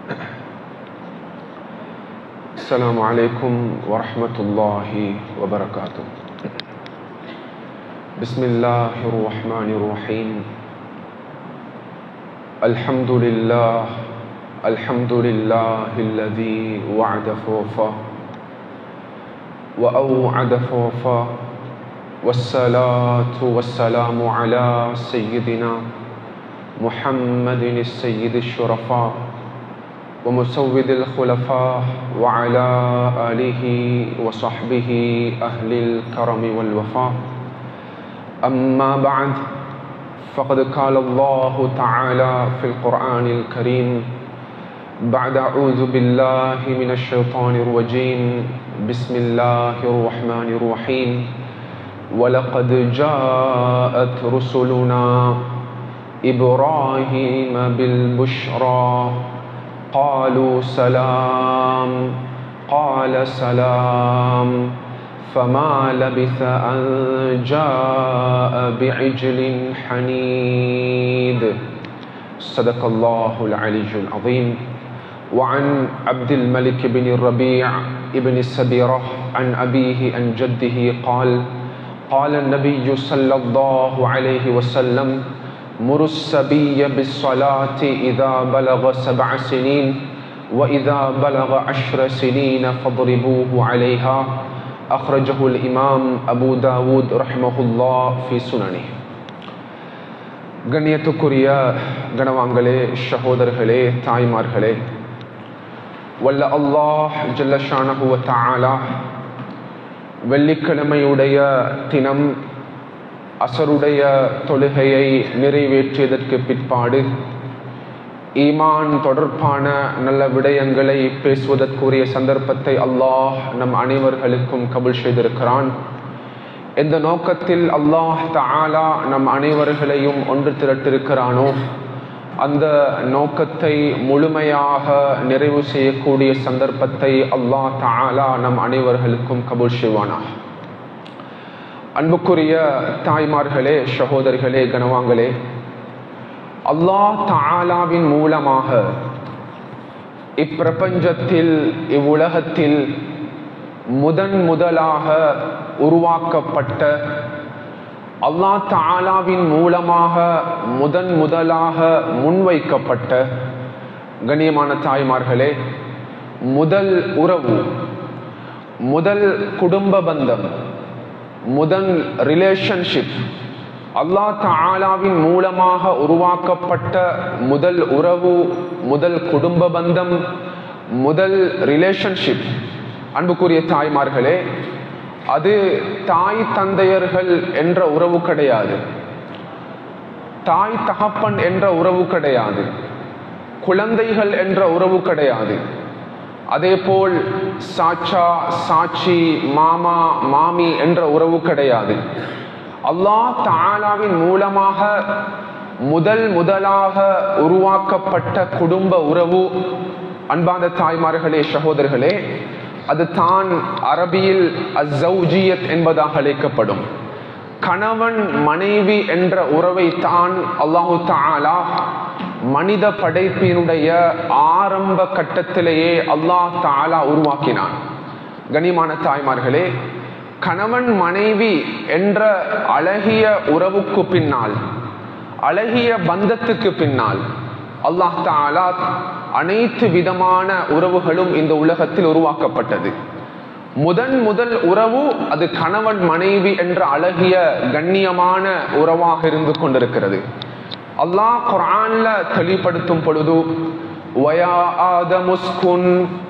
السلام عليكم ورحمة الله وبركاته بسم الله الرحمن الرحيم الحمد لله الحمد لله الذي وعد فوفا وأوعد فوفا والصلاة والسلام على سيدنا محمد السيد الشرفاء ومسود الخلفاء وعلى آله وصحبه أهل الكرم والوفاء أما بعد فقد قال الله تعالى في القرآن الكريم بعد أعوذ بالله من الشيطان الرجيم بسم الله الرحمن الرحيم ولقد جاءت رسلنا إبراهيم بالبشرى قالوا سلام قال سلام فما لبث أن جاء بعجل حنيد صدق الله العلي العظيم وعن عبد الملك بن الربيع ابن السبيرة عن أبيه عن جده قال قال النبي صلى الله عليه وسلم مر السبي بالصلاة إذا بلغ سبع سنين وإذا بلغ عشر سنين فاضربوه عليها أخرجه الإمام أبو داود رحمه الله في سننه கண்ணியத்துக்குரிய கணவான்களே சகோதரர்களே தாய்மார்களே வல்ல அல்லாஹ் ஜல்லஷானஹுவ தாலா வெள்ளிக்கிழமையுடைய தினம் அசருடைய தொழுகையை நிறைவேற்றியதற்கு பிற்பாடு ஈமான் தொடர்பான நல்ல விடயங்களை பேசுவதற்குரிய சந்தர்ப்பத்தை அல்லாஹ் நம் அனைவர்களுக்கும் கபுல் செய்திருக்கிறான் எந்த நோக்கத்தில் அல்லாஹ் தாலா நம் அனைவர்களையும் ஒன்று திரட்டிருக்கிறானோ அந்த நோக்கத்தை முழுமையாக நிறைவு செய்யக்கூடிய சந்தர்ப்பத்தை அல்லாஹ் தாலா நம் அனைவர்களுக்கும் கபூல் செய்வானா அன்புக்குரிய தாய்மார்களே சகோதரிகளே கனவாங்களே அல்லாஹ் தாலாவின் மூலமாக இப்பிரபஞ்சத்தில் இவ்வுலகத்தில் முதன் முதலாக உருவாக்கப்பட்ட அல்லா தாலாவின் மூலமாக முதன் முதலாக முன்வைக்கப்பட்ட கண்ணியமான தாய்மார்களே முதல் உறவு முதல் குடும்ப பந்தம் முதல் ரிலேஷன்ஷிப் அல்லா தாலாவின் மூலமாக உருவாக்கப்பட்ட முதல் உறவு முதல் குடும்ப பந்தம் முதல் ரிலேஷன்ஷிப் அன்புக்குரிய தாய்மார்களே அது தாய் தந்தையர்கள் என்ற உறவு கிடையாது தாய் தகப்பன் என்ற உறவு கிடையாது குழந்தைகள் என்ற உறவு கிடையாது அதே போல் சாச்சா சாட்சி மாமா மாமி என்ற உறவு கிடையாது அல்லாஹ் தாலாவின் மூலமாக முதல் முதலாக உருவாக்கப்பட்ட குடும்ப உறவு அன்பான தாய்மார்களே சகோதரர்களே அது தான் அரபியில் அசௌஜியத் என்பதாக அழைக்கப்படும் கணவன் மனைவி என்ற உறவை தான் அல்லாஹு தாலா மனித படைப்பினுடைய ஆரம்ப கட்டத்திலேயே அல்லாஹ் தாலா உருவாக்கினான் கனிமான தாய்மார்களே கணவன் மனைவி என்ற அழகிய உறவுக்கு பின்னால் அழகிய பந்தத்துக்கு பின்னால் அல்லாஹ் தாலா அனைத்து விதமான உறவுகளும் இந்த உலகத்தில் உருவாக்கப்பட்டது முதன் முதல் உறவு அது கணவன் மனைவி என்ற அழகிய கண்ணியமான உறவாக இருந்து கொண்டிருக்கிறது அல்லாஹ் குரான்ல தெளிவுபடுத்தும் பொழுது வயா ஆதமுஸ்குன்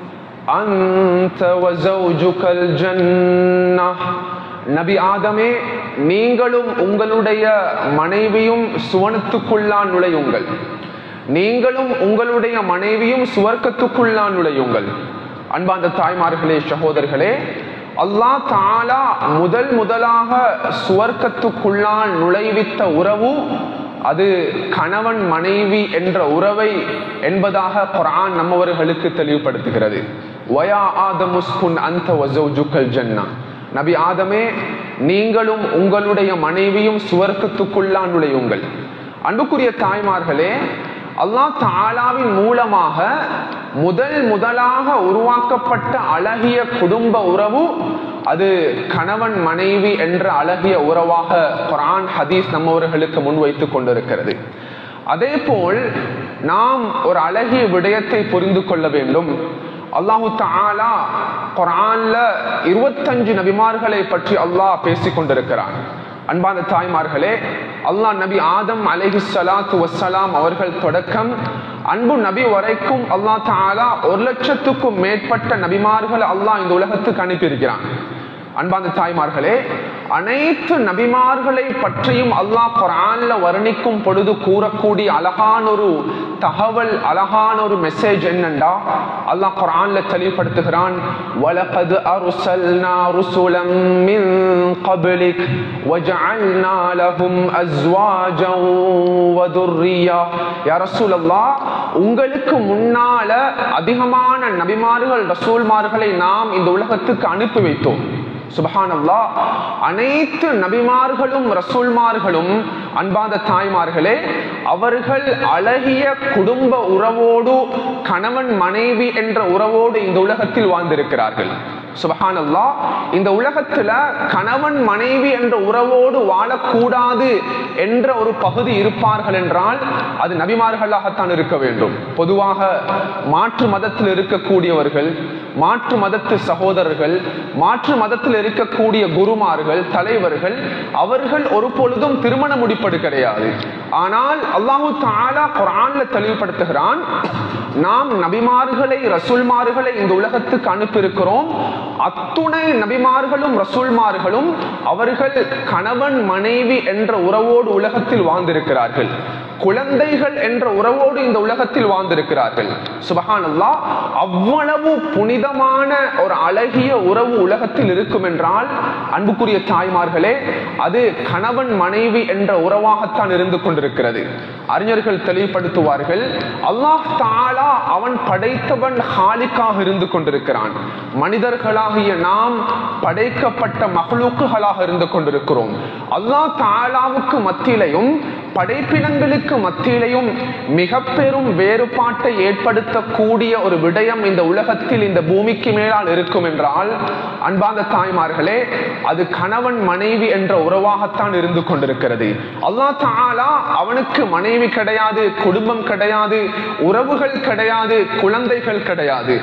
அந்த வஸௌஜுகல் ஜன்னஹ் நபி ஆதமே நீங்களும் உங்களுடைய மனைவியும் சுவனத்துக்குள்ளான் நுழையுங்கள் நீங்களும் உங்களுடைய மனைவியும் சுவர்க்கத்துக்குள்ளான் நுழையுங்கள் அன்பாந்த தாய்மார்களே சகோதரர்களே அல்லாஹ் தாலா முதல் முதலாக சுவர்க்கத்துக்குள்ளான் நுழைவித்த உறவு அது கணவன் மனைவி என்ற உறவை என்பதாக குரான் நம்மவர்களுக்கு தெளிவுபடுத்துகிறது வயா ஆதமுஸ்குன் அந்த வசௌஜுக்கல் ஜன்னா நபி ஆதமே நீங்களும் உங்களுடைய மனைவியும் சுவர்க்கத்துக்குள்ளா நுழையுங்கள் அன்புக்குரிய தாய்மார்களே அல்லாஹ் தாலாவின் மூலமாக முதல் முதலாக உருவாக்கப்பட்ட அழகிய குடும்ப உறவு அது கணவன் மனைவி என்ற அழகிய உறவாக குரான் ஹதீஸ் நம்மவர்களுக்கு முன்வைத்துக் கொண்டிருக்கிறது அதே போல் நாம் ஒரு அழகிய விடயத்தை புரிந்து கொள்ள வேண்டும் அல்லாஹு தாலா குரான்ல இருபத்தஞ்சு நபிமார்களை பற்றி அல்லாஹ் பேசிக் கொண்டிருக்கிறான் அன்பான தாய்மார்களே அல்லாஹ் நபி ஆதம் அலைஹி சலாத்து வசலாம் அவர்கள் தொடக்கம் அன்பு நபி வரைக்கும் அல்லாஹ் தாலா ஒரு லட்சத்துக்கும் மேற்பட்ட நபிமார்கள் அல்லாஹ் இந்த உலகத்துக்கு அனுப்பியிருக்கிறான் அன்பான தாய்மார்களே அனைத்து நபிமார்களை பற்றியும் அல்லாஹ் குரான்ல வர்ணிக்கும் பொழுது கூறக்கூடிய அழகான ஒரு தகவல் அழகான ஒரு மெசேஜ் என்னண்டா அல்லாஹ் குரான்ல தெளிவுபடுத்துகிறான் வலகது அருசல்னா ருசுலம் மின் قبلك وجعلنا لهم ازواجا وذريا يا رسول الله உங்களுக்கு முன்னால அதிகமான நபிமார்கள் ரசூல்மார்களை நாம் இந்த உலகத்துக்கு அனுப்பி வைத்தோம் சுபஹானல்லா அனைத்து நபிமார்களும் ரசூல்மார்களும் அன்பாத தாய்மார்களே அவர்கள் அழகிய குடும்ப உறவோடு கணவன் மனைவி என்ற உறவோடு இந்த உலகத்தில் வாழ்ந்திருக்கிறார்கள் சுபஹானல்லா இந்த உலகத்துல கணவன் மனைவி என்ற உறவோடு வாழக்கூடாது என்ற ஒரு பகுதி இருப்பார்கள் என்றால் அது நபிமார்களாகத்தான் இருக்க வேண்டும் பொதுவாக மாற்று மதத்தில் இருக்கக்கூடியவர்கள் மாற்று மதத்து சகோதரர்கள் மாற்று மதத்தில் இருக்கக்கூடிய குருமார்கள் தலைவர்கள் அவர்கள் ஒரு பொழுதும் திருமண முடிப்பது கிடையாது ஆனால் அல்லாஹு தாலா குரான்ல தெளிவுபடுத்துகிறான் நாம் நபிமார்களை ரசூல்மார்களை இந்த உலகத்துக்கு அனுப்பியிருக்கிறோம் அத்துணை நபிமார்களும் ரசூல்மார்களும் அவர்கள் கணவன் மனைவி என்ற உறவோடு உலகத்தில் வாழ்ந்திருக்கிறார்கள் குழந்தைகள் என்ற உறவோடு இந்த உலகத்தில் வாழ்ந்திருக்கிறார்கள் சுபஹானல்லா அவ்வளவு புனிதமான ஒரு அழகிய உறவு உலகத்தில் இருக்கும் என்றால் அன்புக்குரிய தாய்மார்களே அது கணவன் மனைவி என்ற உறவாகத்தான் இருந்து கொண்டிருக்கிறது அறிஞர்கள் தெளிவுபடுத்துவார்கள் அல்லாஹ் தாலா அவன் படைத்தவன் ஹாலிக்காக இருந்து கொண்டிருக்கிறான் மனிதர்களாகிய நாம் படைக்கப்பட்ட மகளுக்குகளாக இருந்து கொண்டிருக்கிறோம் அல்லாஹ் தாலாவுக்கு மத்தியிலையும் படைப்பினங்களுக்கு மத்தியிலையும் மிக பெரும் வேறுபாட்டை ஏற்படுத்தக்கூடிய ஒரு விடயம் இந்த உலகத்தில் இந்த பூமிக்கு மேலால் இருக்கும் என்றால் அன்பாந்த தாய்மார்களே அது கணவன் மனைவி என்ற உறவாகத்தான் இருந்து கொண்டிருக்கிறது அல்லா தாலா அவனுக்கு மனைவி கிடையாது குடும்பம் கிடையாது உறவுகள் கிடையாது குழந்தைகள் கிடையாது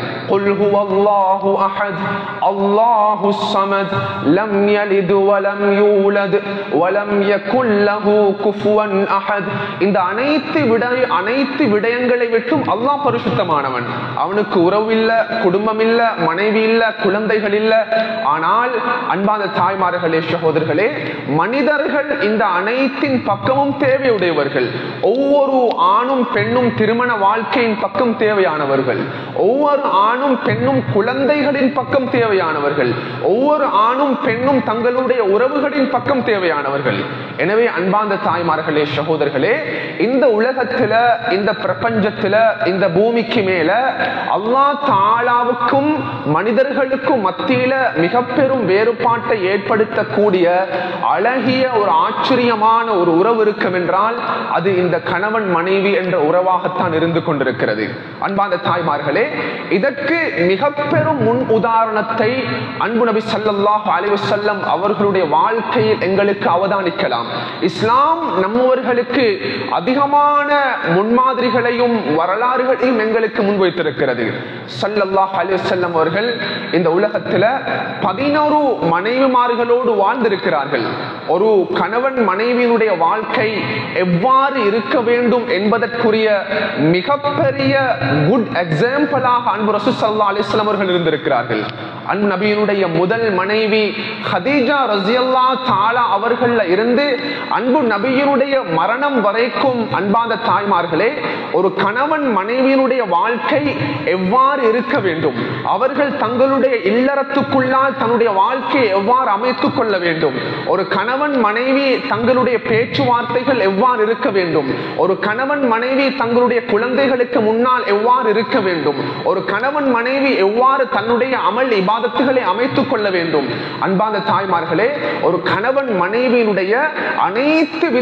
அல்லாஹு சமத் லம் யலிது வலம் யூலது வலம் யகுல் லஹு குஃபுவன் அஹத் இந்த அனைத்து விட அனைத்து விடயங்களை விட்டும் அல்லாஹ் பரிசுத்தமானவன் அவனுக்கு உறவு இல்ல குடும்பம் இல்ல மனைவி இல்ல குழந்தைகள் இல்ல ஆனால் அன்பான தாய்மார்களே சகோதரர்களே மனிதர்கள் இந்த அனைத்தின் பக்கமும் தேவையுடையவர்கள் ஒவ்வொரு ஆணும் பெண்ணும் திருமண வாழ்க்கையின் பக்கம் தேவையானவர்கள் ஒவ்வொரு ஆணும் பெண்ணும் குழந்தைகளின் பக்கம் தேவையானவர்கள் ஒவ்வொரு ஆணும் பெண்ணும் தங்களுடைய உறவுகளின் பக்கம் தேவையானவர்கள் எனவே அன்பாந்த தாய்மார்களே சகோதரர்களே இந்த உலகத்துல இந்த பிரபஞ்சத்துல இந்த பூமிக்கு மேல அல்லா தாலாவுக்கும் மனிதர்களுக்கும் மத்தியில மிக பெரும் வேறுபாட்டை ஏற்படுத்தக்கூடிய அழகிய ஒரு ஆச்சரியமான ஒரு உறவு இருக்கும் என்றால் அது இந்த கணவன் மனைவி என்ற உறவாகத்தான் இருந்து கொண்டிருக்கிறது அன்பாந்த தாய்மார்களே இதற்கு மிக பெரும் முன் உதாரணத்தை அன்பு நபி சல்லாஹ் அலிவசல்லம் அவர்களுடைய வாழ்க்கையில் எங்களுக்கு அவதானிக்கலாம் இஸ்லாம் நம்மவர்களுக்கு அதிகமான முன்மாதிரிகளையும் வரலாறுகளையும் எங்களுக்கு முன்வைத்திருக்கிறது சல்லல்லாஹ் அலிவசல்லம் அவர்கள் இந்த உலகத்துல பதினோரு மனைவிமார்களோடு வாழ்ந்திருக்கிறார்கள் ஒரு கணவன் மனைவியினுடைய வாழ்க்கை எவ்வாறு இருக்க வேண்டும் என்பதற்குரிய மிகப்பெரிய குட் எக்ஸாம்பிளாக அன்பு ரசூ சல்லா அலிஸ்லாம் அவர்கள் இருந்திருக்கிறார்கள் அன்பு நபியினுடைய முதல் மனைவி ஹதீஜா ரசியல்லா தாலா அவர்கள்ல இருந்து அன்பு நபியினுடைய மரணம் வரைக்கும் அன்பாத தாய்மார்களே ஒரு கணவன் மனைவியினுடைய வாழ்க்கை எவ்வாறு இருக்க வேண்டும் அவர்கள் தங்களுடைய இல்லறத்துக்குள்ளால் தன்னுடைய வாழ்க்கையை எவ்வாறு அமைத்துக் கொள்ள வேண்டும் ஒரு கணவன் மனைவி தங்களுடைய பேச்சுவார்த்தைகள் எவ்வாறு இருக்க வேண்டும் ஒரு கணவன் மனைவி தங்களுடைய குழந்தைகளுக்கு முன்னால் எவ்வாறு இருக்க வேண்டும் ஒரு கணவன் மனைவி எவ்வாறு தன்னுடைய அமல் இபாதத்துகளை அமைத்துக் கொள்ள வேண்டும் அன்பாந்த தாய்மார்களே ஒரு கணவன் மனைவியினுடைய அனைத்து விதமான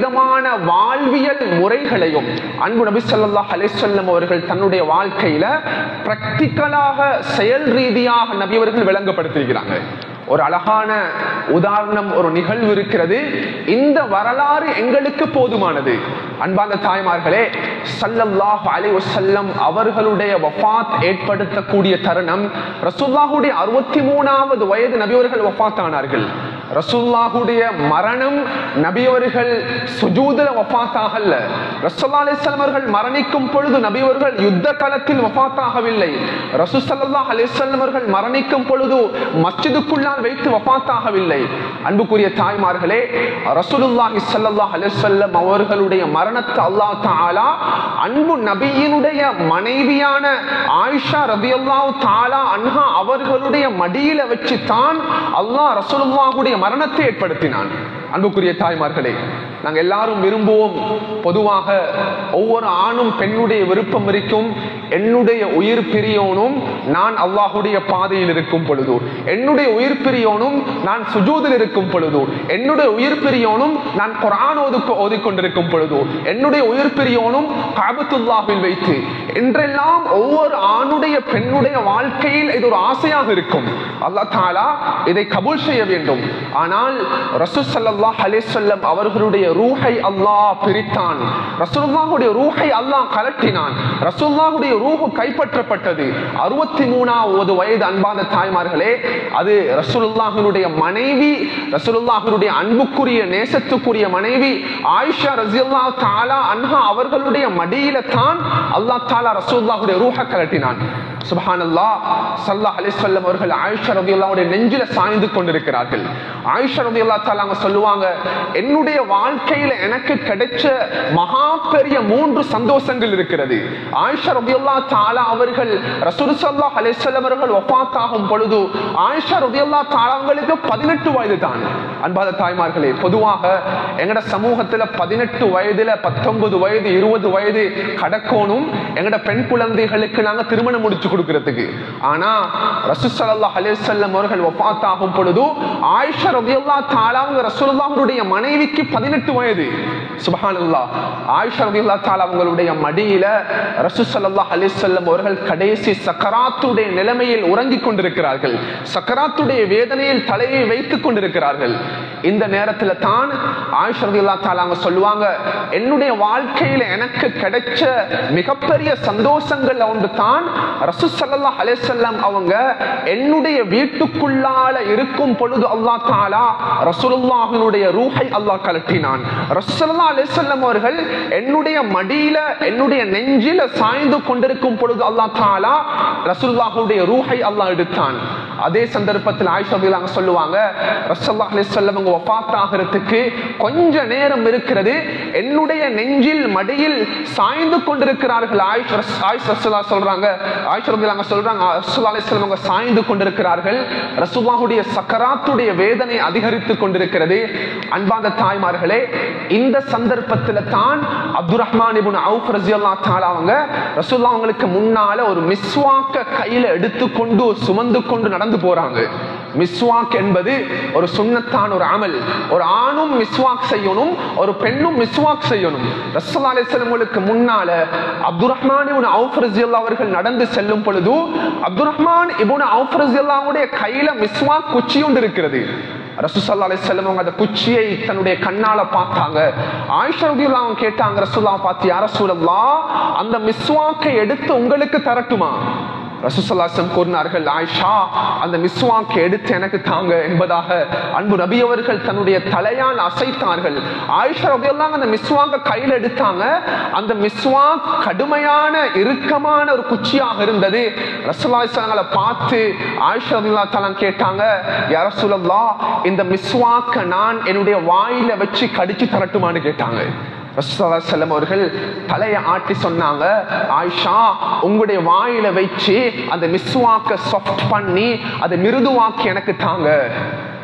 வாழ்வியல் முறைகளையும் அன்பு நபி ஸல்லல்லாஹு அலைஹி வஸல்லம் அவர்கள் தன்னுடைய வாழ்க்கையில பிராக்டிக்கலாக செயல் ரீதியாக நபி அவர்கள் விளங்கப்படுத்தியிருக்கிறாங்க ஒரு அழகான உதாரணம் ஒரு நிகழ்வு இருக்கிறது இந்த வரலாறு எங்களுக்கு போதுமானது அன்பார்ந்த தாய்மார்களே சல்லல்லாஹு அலைஹி வஸல்லம் அவர்களுடைய வஃபாத் ஏற்படுத்தக்கூடிய தருணம் ரசூலுல்லாஹுடைய அறுபத்தி மூணாவது வயது நபியவர்கள் வஃபாத் ஆனார்கள் ரசூல்லாஹுடைய மரணம் நபியவர்கள் சுஜூதுல வஃபாத்தாகல்ல ரசூல்லா அலிஸ்லாம் அவர்கள் மரணிக்கும் பொழுது நபியவர்கள் யுத்த களத்தில் வஃபாத்தாகவில்லை ரசூல் ஸல்லல்லாஹு அலைஹி வஸல்லம் அவர்கள் மரணிக்கும் பொழுது மஸ்ஜிதுக்குள்ளால் வைத்து வஃபாத்தாகவில்லை அன்புக்குரிய தாய்மார்களே ரசூலுல்லாஹி ஸல்லல்லாஹு அலைஹி வஸல்லம் அவர்களுடைய மரணத்தை அல்லாஹ் தஆலா அன்பு நபியினுடைய மனைவியான ஆயிஷா ரதியல்லாஹு தஆலா அன்ஹா அவர்களுடைய மடியில வச்சு தான் அல்லாஹ் ரசூலுல்லாஹுடைய மரணத்தை ஏற்படுத்தினான் அன்புக்குரிய தாய்மார்களே நாங்க எல்லாரும் விரும்புவோம் பொதுவாக ஒவ்வொரு ஆணும் பெண்ணுடைய விருப்பம் இருக்கும் என்னுடைய உயிர் பிரியோனும் நான் அல்லாஹுடைய பாதையில் இருக்கும் பொழுது என்னுடைய உயிர் பிரியோனும் நான் சுஜூதில் இருக்கும் பொழுது என்னுடைய உயிர் பிரியோனும் நான் குரான் ஓதுக்கு ஓதிக்கொண்டிருக்கும் பொழுது என்னுடைய உயிர் பிரியோனும் காபத்துல்லாவில் வைத்து என்றெல்லாம் ஒவ்வொரு ஆணுடைய பெண்ணுடைய வாழ்க்கையில் இது ஒரு ஆசையாக இருக்கும் அல்லாஹ் தாலா இதை கபூல் செய்ய வேண்டும் ஆனால் ரசூல் ஸல்லல்லாஹு அலைஹி வஸல்லம் அவர்களுடைய ரூஹை அல்லாஹ் பிரித்தான் ரசூலுல்லாஹுடைய ரூஹை அல்லாஹ் கலட்டினான் ரசூலுல்லாஹுடைய ரூஹு கைப்பற்றப்பட்டது அறுபத்தி மூணாவது வயது அன்பான தாய்மார்களே அது ரசூலுல்லாஹினுடைய மனைவி ரசூலுல்லாஹினுடைய அன்புக்குரிய நேசத்துக்குரிய மனைவி ஆயிஷா ரஸியல்லாஹு தஆலா அன்ஹா அவர்களுடைய மடியில தான் அல்லாஹ் தஆலா ரசூலுல்லாஹுடைய ரூஹ கலட்டினான் சுபஹானல்லாஹ் ஸல்லல்லாஹு அலைஹி வஸல்லம் அவர்கள் ஆயிஷா ரலியல்லாஹுடைய நெஞ்சில சாய்ந்து கொண்டிருக்கிறார்கள் ஆயிஷா ரலியல்லாஹு தஆலா அவங்க சொல்லுவாங்க என்னுடைய வாழ்க்கையில எனக்கு கிடைச்ச மகா பெரிய மூன்று சந்தோஷங்கள் இருக்கிறது ஆயிஷா ரலியல்லாஹு தஆலா அவர்கள் ரசூல் ஸல்லல்லாஹு அலைஹி வஸல்லம் அவர்கள் வஃபாத் ஆகும் பொழுது ஆயிஷா ரலியல்லாஹு தஆலா அவங்களுக்கு 18 வயது தான் அன்பாத தாய்மார்களே பொதுவாக எங்கட சமூகத்துல 18 வயதுல 19 வயது 20 வயது கடக்கோனும் எங்கட பெண் குழந்தைகளுக்கு நாங்க திருமணம் முடிச்சு கொடுக்கிறதுக்கு ஆனா ரசூல் ஸல்லல்லாஹு அலைஹி வஸல்லம் அவர்கள் வஃபாத் ஆகும் பொழுது ஆயிஷா ரலியல்லாஹு தஆலா அவங்க ரசூலுல்லாஹ்வுடைய மனைவிக்கு 18 வயது சுபஹானல்லாஹ் ஆயிஷா ரலியல்லாஹு தஆலா அவங்களுடைய மடியில ரசூல் ஸல்லல்லாஹு அலைஹி வஸல்லம் அவர்கள் கடைசி சக்கராத்துடைய நிலைமையில் உறங்கிக் கொண்டிருக்கிறார்கள் சக்கராத்துடைய வேதனையில் தலையை வைத்துக் கொண்டிருக்கிறார்கள் இந்த நேரத்துல தான் ஆயிஷா ரலியல்லாஹு தஆலா அவங்க சொல்லுவாங்க என்னுடைய வாழ்க்கையில எனக்கு கிடைச்ச மிகப்பெரிய சந்தோஷங்கள்ல ஒன்று தான் ரசூல் ஸல்லல்லாஹு அலைஹி வஸல்லம் அவங்க என்னுடைய வீட்டுக்குள்ளால இருக்கும் பொழுது அல்லாஹ் தஆலா ரசூலுல்லாஹினுடைய ரூஹை அல்லாஹ் கலட்டினான் ரசூலுல்லாஹி அலைஹி வஸல்லம் அவர்கள் என்னுடைய மடியில என்னுடைய நெஞ்சில சாய்ந்து கொண்டிருக்கும் பொழுது அல்லாஹ் தஆலா ரசூலுல்லாஹுடைய ரூஹை அல்லாஹ் எடுத்தான் அதே சந்தர்ப்பத்தில் ஆயிஷா ரலியல்லாஹு சொல்லுவாங்க ரசூலுல்லாஹி அலைஹி வஸல்லம் அவங்க வஃபாத் ஆகிறதுக்கு கொஞ்ச நேரம் இருக்கிறது என்னுடைய நெஞ்சில் மடியில் சாய்ந்து கொண்டிருக்கிறார்கள் ஆயிஷா ஆயிஷா ரசூலுல்லாஹ் சொல்றாங்க ஆயிஷா ரலியல்லாஹு சொல்றாங்க ரசூலுல்லாஹி அலைஹி வஸல்லம் அவங்க சாய்ந்து கொண்டிருக்கிறார்கள் ரசூலுல்லாஹுடைய சக்கராத்துடைய வேதனை அதிகரித்து கொண்டிருக்கிறது அன்பார்ந்த தாய்மார்களே இந்த சந்தர்ப்பத்தில் தான் அப்துல் ரஹ்மான் இப்னு அவுஃப் ரலியல்லாஹு தஆலா அவங்க ரசூலுல்லாஹ் அவங்களுக்கு முன்னால ஒரு மிஸ்வாக்க கையில எடுத்துக்கொண்டு சுமந்து கொண்டு நடந்து போறாங்க மிஸ்வாக் என்பது ஒரு சுண்ணத்தான ஒரு அமல் ஒரு ஆணும் மிஸ்வாக் செய்யணும் ஒரு பெண்ணும் மிஸ்வாக் செய்யணும் ரசூலுல்லாஹி அலைஹி வஸல்லம் முன்னால அப்துல் ரஹ்மான் இப்னு அவுஃப் ரலியல்லாஹு அவர்கள் நடந்து செல்லும் பொழுது அப்துல் ரஹ்மான் இப்னு அவுஃப் ரலியல்லாஹுடைய கையில மிஸ்வாக் குச்சி ஒன்று இருக்கிறது ரசூசல்லா அலிஸ்லம் அவங்க அந்த குச்சியை தன்னுடைய கண்ணால பார்த்தாங்க ஆயிஷா ரலியல்லாஹு அவங்க கேட்டாங்க ரசூல்லா பார்த்து யார சூழல்லா அந்த மிஸ்வாக்கை எடுத்து உங்களுக்கு தரட்டுமா ரசூசல்லாசம் கூறினார்கள் ஆயிஷா அந்த மிஸ்வாக்கை எடுத்து எனக்கு தாங்க என்பதாக அன்பு நபி அவர்கள் தன்னுடைய தலையால் அசைத்தார்கள் ஆயிஷா ரபியெல்லாம் அந்த மிஸ்வாக்க கையில் எடுத்தாங்க அந்த மிஸ்வாக் கடுமையான இறுக்கமான ஒரு குச்சியாக இருந்தது ரசூல்லாசங்களை பார்த்து ஆயிஷா ரபில்லா தலாம் கேட்டாங்க யார சொல்லலா இந்த மிஸ்வாக்க நான் என்னுடைய வாயில வச்சு கடிச்சு தரட்டுமான்னு கேட்டாங்க ரசூலுல்லாஹி அவர்கள் தலையை ஆட்டி சொன்னாங்க ஆயிஷா உங்களுடைய வாயில வச்சு அந்த மிஸ்வாக்க சாஃப்ட் பண்ணி அதை மிருதுவாக்கி எனக்கு தாங்க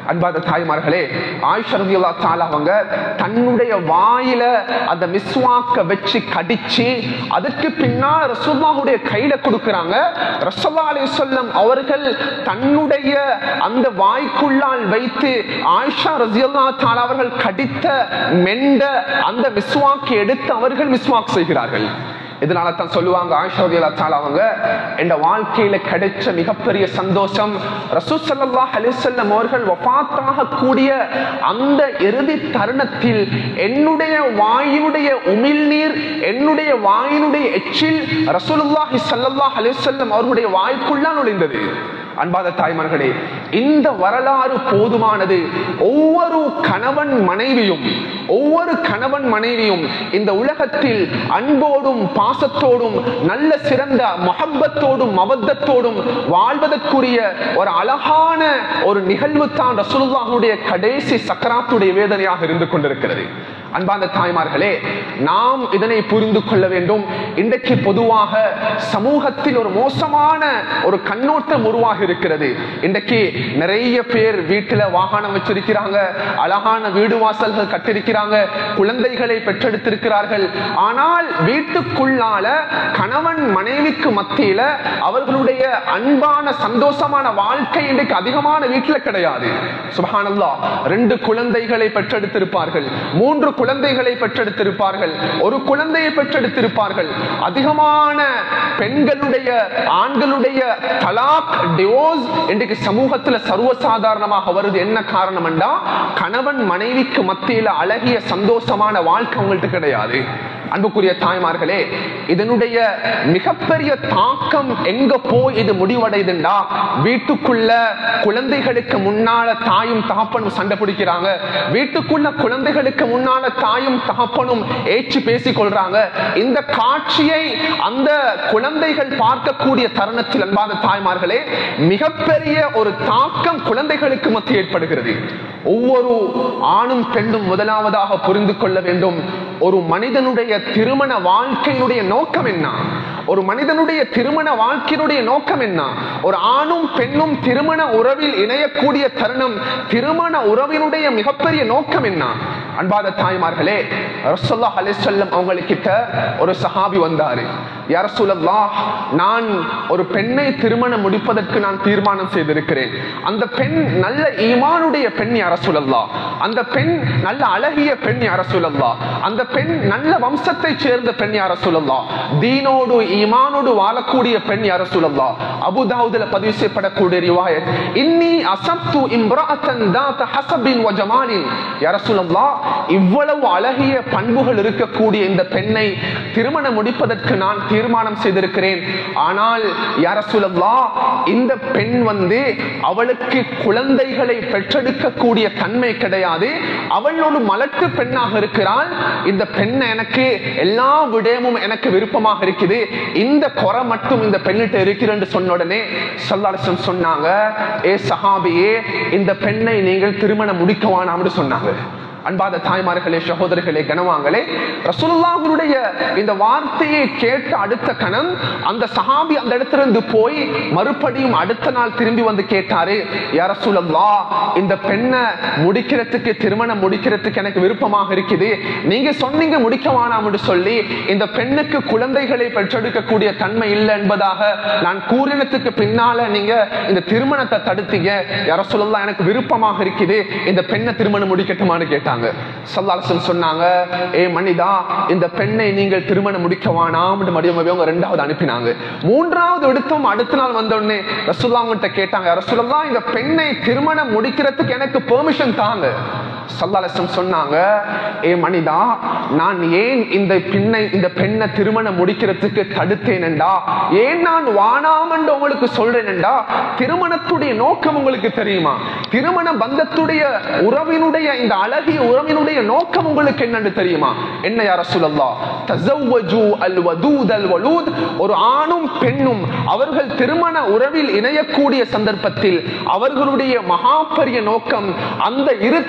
அன்பாத தாய்மார்களே ஆயிஷரதியுல்லா தாலா அவங்க தன்னுடைய வாயில அந்த மிஸ்வாக்க வச்சு கடிச்சு அதுக்கு பின்னால் ரசூல்லாவுடைய கையில கொடுக்கறாங்க ரசூல்லா அலைஹிஸ்ஸலாம் அவர்கள் தன்னுடைய அந்த வாய்க்குள்ளால் வைத்து ஆயிஷா ரசியல்லா தாலா அவர்கள் கடித்த மெண்ட அந்த மிஸ்வாக்கை எடுத்து அவர்கள் மிஸ்வாக் செய்கிறார்கள் இதனால தான் சொல்லுவாங்க ஆயிஷா தாலா அவங்க என் வாழ்க்கையில கிடைச்ச மிகப்பெரிய சந்தோஷம் ரசூல் ஸல்லல்லாஹு அலைஹி வஸல்லம் அவர்கள் வஃபாத்தாக கூடிய அந்த இறுதி தருணத்தில் என்னுடைய வாயினுடைய உமிழ்நீர் என்னுடைய வாயினுடைய எச்சில் ரசூலுல்லாஹி ஸல்லல்லாஹு அலைஹி வஸல்லம் அவர்களுடைய வாய்க்குள்ளால் நுழைந்தது அன்பாத தாய்மார்களே இந்த வரலாறு போதுமானது ஒவ்வொரு கணவன் மனைவியும் ஒவ்வொரு கணவன் மனைவியும் இந்த உலகத்தில் அன்போடும் பாசத்தோடும் நல்ல சிறந்த மொஹப்பத்தோடும் மபத்தத்தோடும் வாழ்வதற்குரிய ஒரு அழகான ஒரு நிகழ்வு தான் ரசூலுல்லாஹுடைய கடைசி சக்கராத்துடைய வேதனையாக இருந்து கொண்டிருக்கிறது அன்பார்ந்த தாய்மார்களே நாம் இதனை புரிந்து கொள்ள வேண்டும் இன்றைக்கு பொதுவாக சமூகத்தில் ஒரு மோசமான ஒரு கண்ணோட்டம் உருவாகி இருக்கிறது இன்றைக்கு நிறைய பேர் வீட்டுல வாகனம் வச்சிருக்கிறாங்க அழகான வீடு வாசல்கள் கட்டிருக்கிறாங்க குழந்தைகளை பெற்றெடுத்திருக்கிறார்கள் ஆனால் வீட்டுக்குள்ளால கணவன் மனைவிக்கு மத்தியில அவர்களுடைய அன்பான சந்தோஷமான வாழ்க்கை இன்றைக்கு அதிகமான வீட்டுல கிடையாது சுபஹானல்லா ரெண்டு குழந்தைகளை பெற்றெடுத்திருப்பார்கள் மூன்று குழந்தைகளை பெற்றெடுத்திருப்பார்கள் ஒரு குழந்தையை பெற்றெடுத்திருப்பார்கள் அதிகமான பெண்களுடைய ஆண்களுடைய தலாக் டிவோர்ஸ் இன்றைக்கு சமூகத்துல சர்வசாதாரணமாக வருது என்ன காரணம் என்றா கணவன் மனைவிக்கு மத்தியில அழகிய சந்தோஷமான வாழ்க்கை அவங்கள்ட்ட கிடையாது அன்புக்குரிய தாய்மார்களே இதனுடைய மிகப்பெரிய தாக்கம் எங்க போய் இது முடிவடையுதுண்டா வீட்டுக்குள்ள குழந்தைகளுக்கு முன்னால தாயும் தகப்பனும் சண்டை பிடிக்கிறாங்க வீட்டுக்குள்ள குழந்தைகளுக்கு முன்னால தாயும் தகப்பனும் ஏச்சு பேசிக் கொள்றாங்க இந்த காட்சியை அந்த குழந்தைகள் பார்க்கக்கூடிய தருணத்தில் அன்பாத தாய்மார்களே மிகப்பெரிய ஒரு தாக்கம் குழந்தைகளுக்கு மத்திய ஏற்படுகிறது ஒவ்வொரு ஆணும் பெண்ணும் முதலாவதாக புரிந்து கொள்ள வேண்டும் ஒரு மனிதனுடைய திருமண வாழ்க்கையினுடைய நோக்கம் என்ன ஒரு மனிதனுடைய திருமண வாழ்க்கையினுடைய நோக்கம் என்ன ஒரு ஆணும் பெண்ணும் திருமண உறவில் இணையக்கூடிய தருணம் திருமண உறவினுடைய மிகப்பெரிய நோக்கம் என்ன அன்பாத தாய்மார்களே ரசோல்லா அலிசல்லம் அவங்களுக்கிட்ட ஒரு சஹாபி வந்தாரு யார சொல்லல்லா நான் ஒரு பெண்ணை திருமணம் முடிப்பதற்கு நான் தீர்மானம் செய்திருக்கிறேன் அந்த பெண் நல்ல ஈமானுடைய பெண் யார சொல்லல்லா அந்த பெண் நல்ல அழகிய பெண் யார சொல்லல்லா அந்த பெண் நல்ல வம்சத்தை சேர்ந்த பெண் யார சொல்லல்லா தீனோடு ஈமானோடு வாழக்கூடிய பெண் யார சொல்லல்லா அபுதாவுதுல பதிவு செய்யப்படக்கூடிய ரிவாயத் இன்னி அசப்து இம்ராத்தன் தாத ஹசபின் வ ஜமாலின் யார சொல்லல்லா இவ்வளவு அழகிய பண்புகள் இருக்கக்கூடிய இந்த பெண்ணை திருமணம் முடிப்பதற்கு நான் தீர்மானம் செய்திருக்கிறேன் ஆனால் யார சொல்லல்லா இந்த பெண் வந்து அவளுக்கு குழந்தைகளை பெற்றெடுக்கக்கூடிய தன்மை கிடையாது அவள் ஒரு மலட்டு பெண்ணாக இருக்கிறாள் இந்த பெண்ணை எனக்கு எல்லா விடயமும் எனக்கு விருப்பமாக இருக்குது இந்த குறை மட்டும் இந்த பெண்ணிட்ட இருக்கிறேன்னு சொன்ன உடனே சல்லாசம் சொன்னாங்க ஏ சஹாபியே இந்த பெண்ணை நீங்கள் திருமணம் முடிக்கவானாம்னு சொன்னாங்க அன்பாத தாய்மார்களே சகோதரர்களே கனவாங்களே ரசூலுல்லாஹுடைய இந்த வார்த்தையை கேட்ட அடுத்த கணம் அந்த சஹாபி அந்த இடத்துல இருந்து போய் மறுபடியும் அடுத்த நாள் திரும்பி வந்து கேட்டாரு யார சூழல்லா இந்த பெண்ணை முடிக்கிறதுக்கு திருமணம் முடிக்கிறதுக்கு எனக்கு விருப்பமாக இருக்குது நீங்க சொன்னீங்க முடிக்க வேணாம்னு சொல்லி இந்த பெண்ணுக்கு குழந்தைகளை பெற்றெடுக்கக்கூடிய தன்மை இல்லை என்பதாக நான் கூறினத்துக்கு பின்னால நீங்க இந்த திருமணத்தை தடுத்தீங்க யார சொல்லலாம் எனக்கு விருப்பமாக இருக்குது இந்த பெண்ணை திருமணம் முடிக்கட்டுமான்னு கேட்டாங்க சல்லாசன் சொன்னாங்க ஏ மனிதா இந்த பெண்ணை நீங்கள் திருமணம் முடிக்க வேணாம்னு மடியமே அவங்க ரெண்டாவது அனுப்பினாங்க மூன்றாவது எடுத்தும் அடுத்த நாள் வந்த உடனே ரசுல்லாங்கிட்ட கேட்டாங்க ரசுல்லா இந்த பெண்ணை திருமணம் முடிக்கிறதுக்கு எனக்கு பெர்மிஷன் தாங்க சல்லாலசம் சொன்னாங்க ஏ மனிதா நான் ஏன் இந்த பெண்ணை இந்த பெண்ணை திருமணம் முடிக்கிறதுக்கு தடுத்தேனண்டா ஏன் நான் வானாமண்டு உங்களுக்கு சொல்றேனண்டா திருமணத்துடைய நோக்கம் உங்களுக்கு தெரியுமா திருமண பந்தத்துடைய உறவினுடைய இந்த அழகிய உறவினுடைய நோக்கம் உங்களுக்கு என்னன்னு தெரியுமா என்ன யார சொல்லல்லா தஸவ்வஜு அல் வதூத் அல் வலூத் ஒரு ஆணும் பெண்ணும் அவர்கள் திருமண உறவில் இணையக்கூடிய சந்தர்ப்பத்தில் அவர்களுடைய மகா பெரிய நோக்கம் அந்த இரு தம்பதி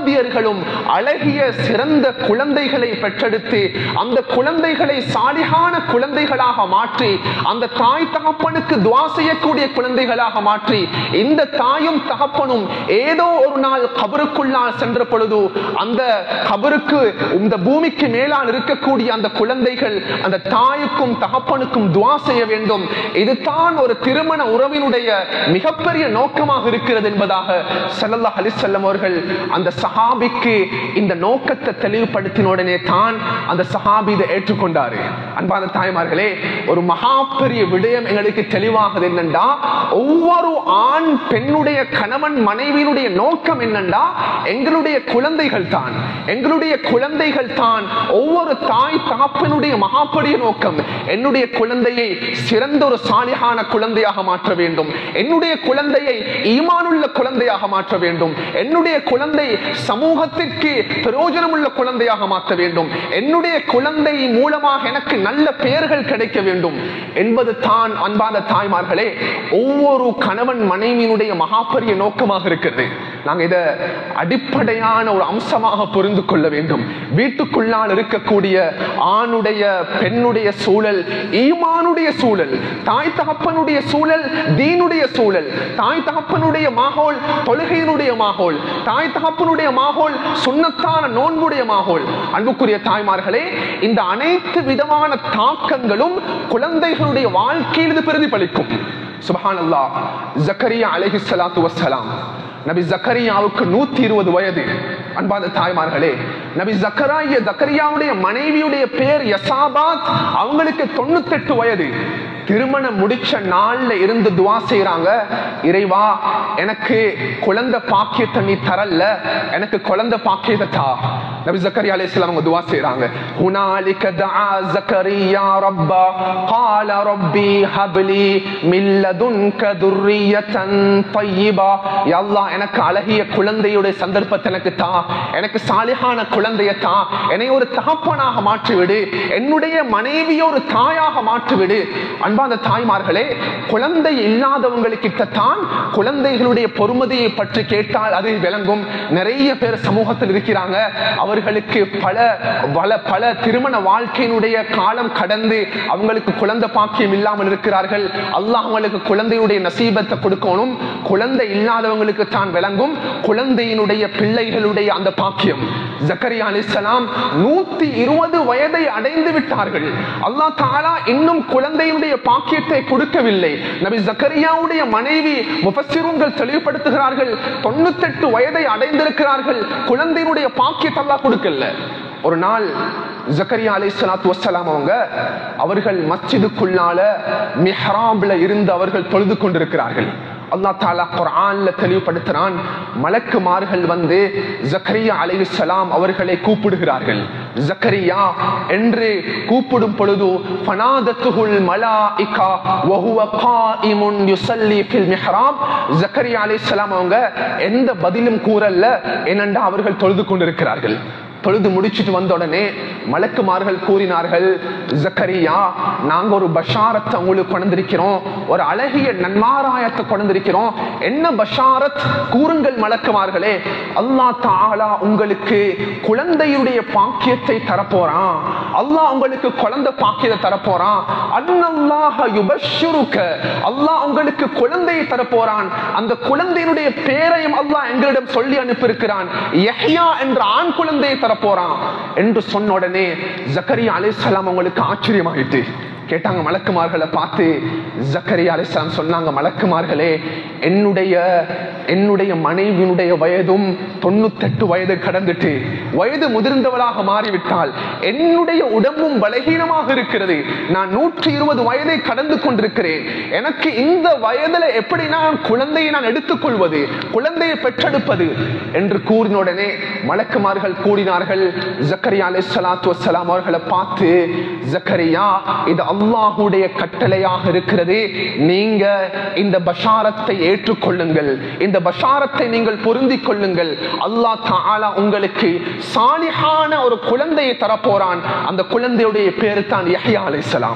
தம்பதியர்களும் அழகிய சிறந்த குழந்தைகளை பெற்றெடுத்து அந்த குழந்தைகளை சாலிகான குழந்தைகளாக மாற்றி அந்த தாய் தகப்பனுக்கு துவா செய்யக்கூடிய குழந்தைகளாக மாற்றி இந்த தாயும் தகப்பனும் ஏதோ ஒரு நாள் கபருக்குள்ளால் சென்ற பொழுது அந்த கபருக்கு இந்த பூமிக்கு மேலால் இருக்கக்கூடிய அந்த குழந்தைகள் அந்த தாய்க்கும் தகப்பனுக்கும் துவா செய்ய வேண்டும் இதுதான் ஒரு திருமண உறவினுடைய மிகப்பெரிய நோக்கமாக இருக்கிறது என்பதாக சல்லல்லா அலிசல்லம் அவர்கள் அந்த சஹாபிக்கு இந்த நோக்கத்தை தெளிவுபடுத்தின உடனே தான் அந்த சஹாபி இதை ஏற்றுக்கொண்டாரு அன்பான தாய்மார்களே ஒரு மகா பெரிய விடயம் எங்களுக்கு தெளிவாகுது என்னண்டா ஒவ்வொரு ஆண் பெண்ணுடைய கணவன் மனைவியினுடைய நோக்கம் என்னண்டா எங்களுடைய குழந்தைகள் தான் எங்களுடைய குழந்தைகள் தான் ஒவ்வொரு தாய் தாப்பனுடைய மகாபெரிய நோக்கம் என்னுடைய குழந்தையை சிறந்த ஒரு சாலிகான குழந்தையாக மாற்ற வேண்டும் என்னுடைய குழந்தையை ஈமானுள்ள குழந்தையாக மாற்ற வேண்டும் என்னுடைய குழந்தை சமூகத்திற்கு பிரயோஜனம் உள்ள குழந்தையாக மாற்ற வேண்டும் என்னுடைய குழந்தை மூலமாக எனக்கு நல்ல பெயர்கள் கிடைக்க வேண்டும் என்பது தான் அன்பான தாய்மார்களே ஒவ்வொரு கணவன் மனைவியினுடைய மகாபெரிய நோக்கமாக இருக்கிறது நாங்க இத அடிப்படையான ஒரு அம்சமாக புரிந்து கொள்ள வேண்டும் வீட்டுக்குள்ளால் இருக்கக்கூடிய ஆணுடைய பெண்ணுடைய சூழல் ஈமானுடைய சூழல் தாய் தகப்பனுடைய சூழல் தீனுடைய சூழல் தாய் தகப்பனுடைய மாகோல் தொழுகையினுடைய மாகோல் தாய் தகப்பனுடைய மாகோல் சுண்ணத்தான நோன்புடைய மாகோல் அன்புக்குரிய தாய்மார்களே இந்த அனைத்து விதமான தாக்கங்களும் குழந்தைகளுடைய வாழ்க்கையில் இது பிரதிபலிக்கும் சுபஹான் அல்லா ஜக்கரியா அலஹி சலாத்து வசலாம் நபி ஜக்கரியாவுக்கு நூத்தி இருபது வயது அன்பாத தாய்மார்களே நபி ஜக்கராய ஜக்கரியாவுடைய மனைவியுடைய பேர் யசாபாத் அவங்களுக்கு தொண்ணூத்தி எட்டு வயது திருமணம் முடிச்ச நாள்ல இருந்து துவா செய்யறாங்க இறைவா எனக்கு குழந்தை பாக்கியத்தை நீ தரல எனக்கு குழந்தை பாக்கியத்தை தா நபி ஜக்கரியா அலைஹிஸ்ஸலாம் அவங்க துவா செய்றாங்க ஹுனாலிக தஆ ஜக்கரியா ரப்பா قال ربي هب لي من لدنك ذرية طيبة يا الله எனக்கு அழகிய குழந்தையுடைய சந்தர்ப்பத்தை எனக்கு தா எனக்கு சாலிகான குழந்தைய தா என்னை ஒரு தகப்பனாக மாற்றிவிடு என்னுடைய மனைவியை ஒரு தாயாக மாற்றிவிடு அன்பான தாய்மார்களே குழந்தை இல்லாதவங்களுக்கு தான் குழந்தைகளுடைய பொறுமதியை பற்றி கேட்டால் அது விளங்கும் நிறைய பேர் சமூகத்தில் இருக்கிறாங்க அவர்களுக்கு பல பல பல திருமண வாழ்க்கையினுடைய காலம் கடந்து அவங்களுக்கு குழந்தை பாக்கியம் இல்லாமல் இருக்கிறார்கள் அல்லாஹ் அவங்களுக்கு குழந்தையுடைய நசீபத்தை கொடுக்கணும் குழந்தை இல்லாதவங்களுக்கு தான் விளங்கும் குழந்தையினுடைய பிள்ளைகளுடைய அந்த பாக்கியம் ஜக்கரியா அலிசலாம் நூத்தி இருபது வயதை அடைந்து விட்டார்கள் அல்லாஹ் தாலா இன்னும் குழந்தையினுடைய பாக்கியத்தை கொடுக்கவில்லை நபி ஜக்கரியாவுடைய மனைவி முபசிருங்கள் தெளிவுபடுத்துகிறார்கள் தொண்ணூத்தெட்டு வயதை அடைந்திருக்கிறார்கள் குழந்தையினுடைய பாக்கியத்தை அல்லாஹ் கொடுக்கல ஒரு நாள் ஜக்கரியா அலை சலாத்து வசலாம் அவங்க அவர்கள் மஸ்ஜிதுக்குள்ளால மிஹ்ராப்ல இருந்து அவர்கள் தொழுது கொண்டிருக்கிறார்கள் அல்லா தாலா குர்ஆன்ல தெளிவுபடுத்துறான் மலக்குமார்கள் வந்து ஜக்கரியா அலைஹிஸ்ஸலாம் அவர்களை கூப்பிடுகிறார்கள் ஜக்கரியா என்று கூப்பிடும் பொழுது ஃபனாதத்துஹுல் மலாயிகா வஹுவ காயிமுன் யுஸல்லி ஃபில் மிஹ்ராப் ஜக்கரியா அலைஹிஸ்ஸலாம் அவங்க எந்த பதிலும் கூறல்ல ஏனென்றா அவர்கள் தொழுது கொண்டிருக்கிறார்கள் தொழுது முடிச்சிட்டு வந்த உடனே மலக்குமார்கள் கூறினார்கள் ஜக்கரியா நாங்க ஒரு பஷாரத்தை உங்களுக்கு கொண்டிருக்கிறோம் ஒரு அழகிய நன்மாராயத்தை கொண்டிருக்கிறோம் என்ன பஷாரத் கூறுங்கள் மலக்குமார்களே அல்லாஹ் தாலா உங்களுக்கு குழந்தையுடைய பாக்கியத்தை தரப்போறான் அல்லாஹ் உங்களுக்கு குழந்தை பாக்கியத்தை தரப்போறான் அன்னல்லாஹ யுபஷ்ஷிருக்க அல்லாஹ் உங்களுக்கு குழந்தையை தரப்போறான் அந்த குழந்தையினுடைய பேரையும் அல்லாஹ் எங்களிடம் சொல்லி அனுப்பியிருக்கிறான் யஹ்யா என்ற ஆண் குழந்தையை தரப்போறான் என்று சொன்ன உடனே ஜக்கரியா அலைஹிஸ்ஸலாம் அவங்களுக்கு ஆச்சரியமாயிட்டு கேட்டாங்க மலக்குமார்களை பார்த்து ஜக்கரியா அலிஸ்லாம் சொன்னாங்க மலக்குமார்களே என்னுடைய என்னுடைய மனைவியினுடைய வயதும் தொண்ணூத்தெட்டு வயது கடந்துட்டு வயது முதிர்ந்தவளாக மாறிவிட்டால் என்னுடைய உடம்பும் பலகீனமாக இருக்கிறது நான் நூற்றி இருபது வயதை கடந்து கொண்டிருக்கிறேன் எனக்கு இந்த வயதுல எப்படி நான் குழந்தையை நான் எடுத்துக்கொள்வது குழந்தையை பெற்றெடுப்பது என்று கூறின உடனே மலக்குமார்கள் கூறினார்கள் ஜக்கரியா அலி சலாத்து வசலாம் அவர்களை பார்த்து ஜக்கரியா இது அல்லாஹுடைய கட்டளையாக இருக்கிறது நீங்க இந்த பஷாரத்தை ஏற்றுக்கொள்ளுங்கள் இந்த பஷாரத்தை நீங்கள் பொருந்திக் கொள்ளுங்கள் அல்லாஹ் தாலா உங்களுக்கு சாலிஹான ஒரு குழந்தையை தரப்போறான் அந்த குழந்தையுடைய பேரு தான் யஹ்யா அலைஹிஸ்ஸலாம்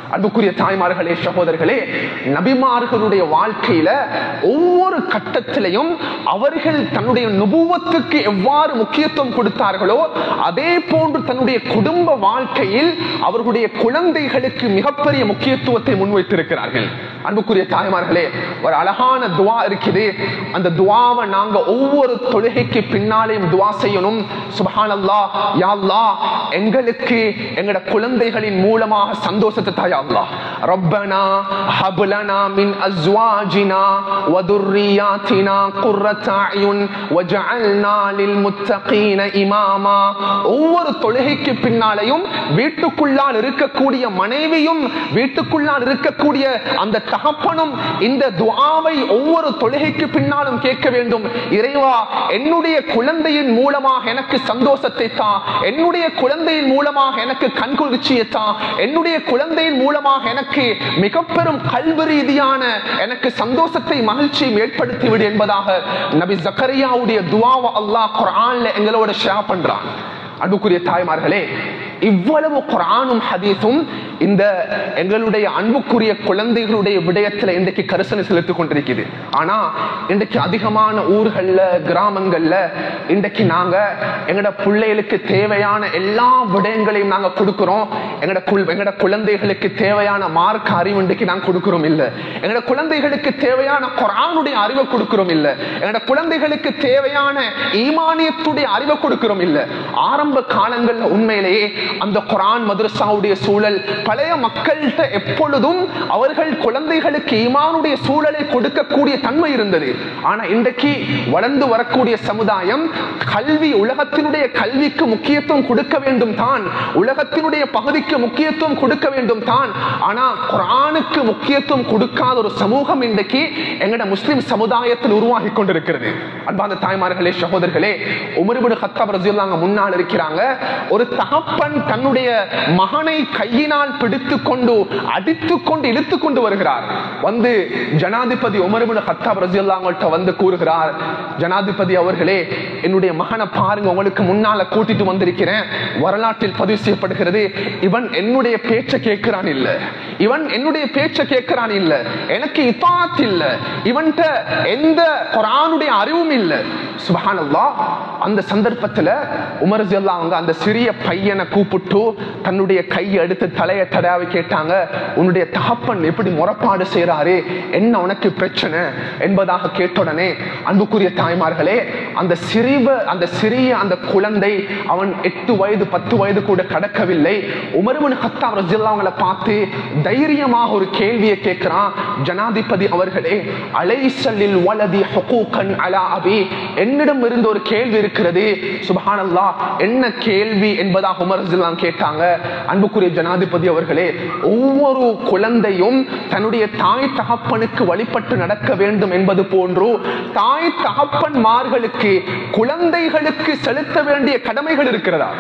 அன்புக்குரிய தாய்மார்களே சகோதரர்களே நபிமார்களுடைய வாழ்க்கையில ஒவ்வொரு கட்டத்திலையும் அவர்கள் தன்னுடைய நுபுவத்துக்கு எவ்வாறு முக்கியத்துவம் கொடுத்தார்களோ அதே போன்று தன்னுடைய குடும்ப வாழ்க்கையில் அவர்களுடைய குழந்தைகளுக்கு மிகப்பெரிய முக்கியத்துவத்தை முன்வைத்திருக்கிறார்கள் அன்புக்குரிய தாய்மார்களே ஒரு அழகான துவா இருக்குது அந்த துவாவை நாங்க ஒவ்வொரு தொழுகைக்கு பின்னாலேயும் துவா செய்யணும் சுபஹானல்லா யா அல்லாஹ் எங்களுக்கு எங்கட குழந்தைகளின் மூலமாக சந்தோஷத்தை தாயா அல்லாஹ் ரப்பனா ஹப்லனா மின் அஸ்வாஜினா வதுர்ரியாத்தினா குர்ரத அயுன் வஜஅல்னா லில் முத்தகீன இமாமா ஒவ்வொரு தொழுகைக்கு பின்னாலேயும் வீட்டுக்குள்ளால் இருக்கக்கூடிய மனைவியும் வீட்டுக்குள்ளால் இருக்கக்கூடிய அந்த தகப்பனும் இந்த துஆவை ஒவ்வொரு தொழுகைக்கு பின்னாலும் கேட்க வேண்டும் இறைவா என்னுடைய குழந்தையின் மூலமாக எனக்கு சந்தோஷத்தை தா என்னுடைய குழந்தையின் மூலமாக எனக்கு கண்குளிர்ச்சியை தா என்னுடைய குழந்தையின் மூலமாக எனக்கு மிக பெரும் கல்வி ரீதியான எனக்கு சந்தோஷத்தை மகிழ்ச்சியும் ஏற்படுத்தி விடு என்பதாக நபி ஜக்கரியாவுடைய துவாவை அல்லாஹ் குர்ஆன்ல எங்களோட ஷேர் பண்றான் அன்புக்குரிய தாய்மார்களே இவ்வளவு குரானும் ஹதீஸும் இந்த எங்களுடைய அன்புக்குரிய குழந்தைகளுடைய விடயத்துல இன்றைக்கு கரிசனை செலுத்திக் கொண்டிருக்குது ஆனா இன்றைக்கு அதிகமான ஊர்கள்ல கிராமங்கள்ல இன்றைக்கு நாங்க எங்கட பிள்ளைகளுக்கு தேவையான எல்லா விடயங்களையும் நாங்க கொடுக்கிறோம் எங்கட குள் எங்கட குழந்தைகளுக்கு தேவையான மார்க் அறிவு இன்றைக்கு நாங்க கொடுக்கிறோம் இல்ல எங்கட குழந்தைகளுக்கு தேவையான குரானுடைய அறிவை கொடுக்கிறோம் இல்ல எங்கட குழந்தைகளுக்கு தேவையான ஈமானியத்துடைய அறிவை கொடுக்கிறோம் இல்ல ஆரம்ப காலங்கள்ல உண்மையிலேயே அந்த குரான் மதரசாவுடைய சூழல் பழைய மக்கள்கிட்ட எப்பொழுதும் அவர்கள் குழந்தைகளுக்கு ஈமானுடைய சூழலை கொடுக்கக்கூடிய தன்மை இருந்தது ஆனா இன்றைக்கு வளர்ந்து வரக்கூடிய சமுதாயம் கல்வி உலகத்தினுடைய கல்விக்கு முக்கியத்துவம் கொடுக்க வேண்டும் தான் உலகத்தினுடைய பகுதிக்கு முக்கியத்துவம் கொடுக்க வேண்டும் தான் ஆனா குரானுக்கு முக்கியத்துவம் கொடுக்காத ஒரு சமூகம் இன்றைக்கு எங்கட முஸ்லிம் சமுதாயத்தில் உருவாகி கொண்டிருக்கிறது அன்பாந்த தாய்மார்களே சகோதரர்களே உமர்பின் ஹத்தாப் ரஜியுல்லாங்க முன்னால் இருக்கிறாங்க ஒரு தகப்பன் தன்னுடைய மகனை கையினால் பிடித்து கொண்டு அடித்து கொண்டு இழுத்து கொண்டு வருகிறார் வந்து ஜனாதிபதி உமர்பின் ஹத்தாப் ரஜியுல்லாங்கள்ட்ட வந்து கூறுகிறார் ஜனாதிபதி அவர்களே என்னுடைய மகனை பாருங்க உங்களுக்கு முன்னால கூட்டிட்டு வந்திருக்கிறேன் வரலாற்றில் பதிவு செய்யப்படுகிறது இவன் என்னுடைய பேச்சை கேட்கிறான் இல்ல இவன் என்னுடைய பேச்சை கேட்கிறான் இல்ல எனக்கு இத்தாத் இல்ல இவன்கிட்ட எந்த குரானுடைய அறிவும் இல்ல சுபஹானல்லா அந்த சந்தர்ப்பத்துல உமர் ஜல்லா அவங்க அந்த சிறிய பையனை கூப்பிட்டு தன்னுடைய கையை எடுத்து தலையை தடாவி கேட்டாங்க உன்னுடைய தகப்பன் எப்படி முறப்பாடு செய்யறாரு என்ன உனக்கு பிரச்சனை என்பதாக கேட்டவுடனே அன்புக்குரிய தாய்மார்களே அந்த சிறிவ அந்த சிறிய அந்த குழந்தை அவன் எட்டு வயது பத்து வயது கூட கடக்கவில்லை உமர்பின் ஹத்தாப் ரஜில்லா அவங்கள பார்த்து தைரியமாக ஒரு கேள்வியை கேட்கிறான் ஜனாதிபதி அவர்களே அலைசல்லில் வலதி ஹுகூகன் அலா அபி என்னிடம் இருந்து ஒரு கேள்வி இருக்கிறது சுபஹானல்லா என்ன கேள்வி என்பதாக உமர் ரஜில்லாம் கேட்டாங்க அன்புக்குரிய ஜனாதிபதி அவர்களே ஒவ்வொரு குழந்தையும் தன்னுடைய தாய் தகப்பனுக்கு வழிபட்டு நடக்க வேண்டும் என்பது போன்று தாய் தகப்பன்மார்களுக்கு குழந்தைகளுக்கு செலுத்த வேண்டிய கடமைகள் இருக்கிறதா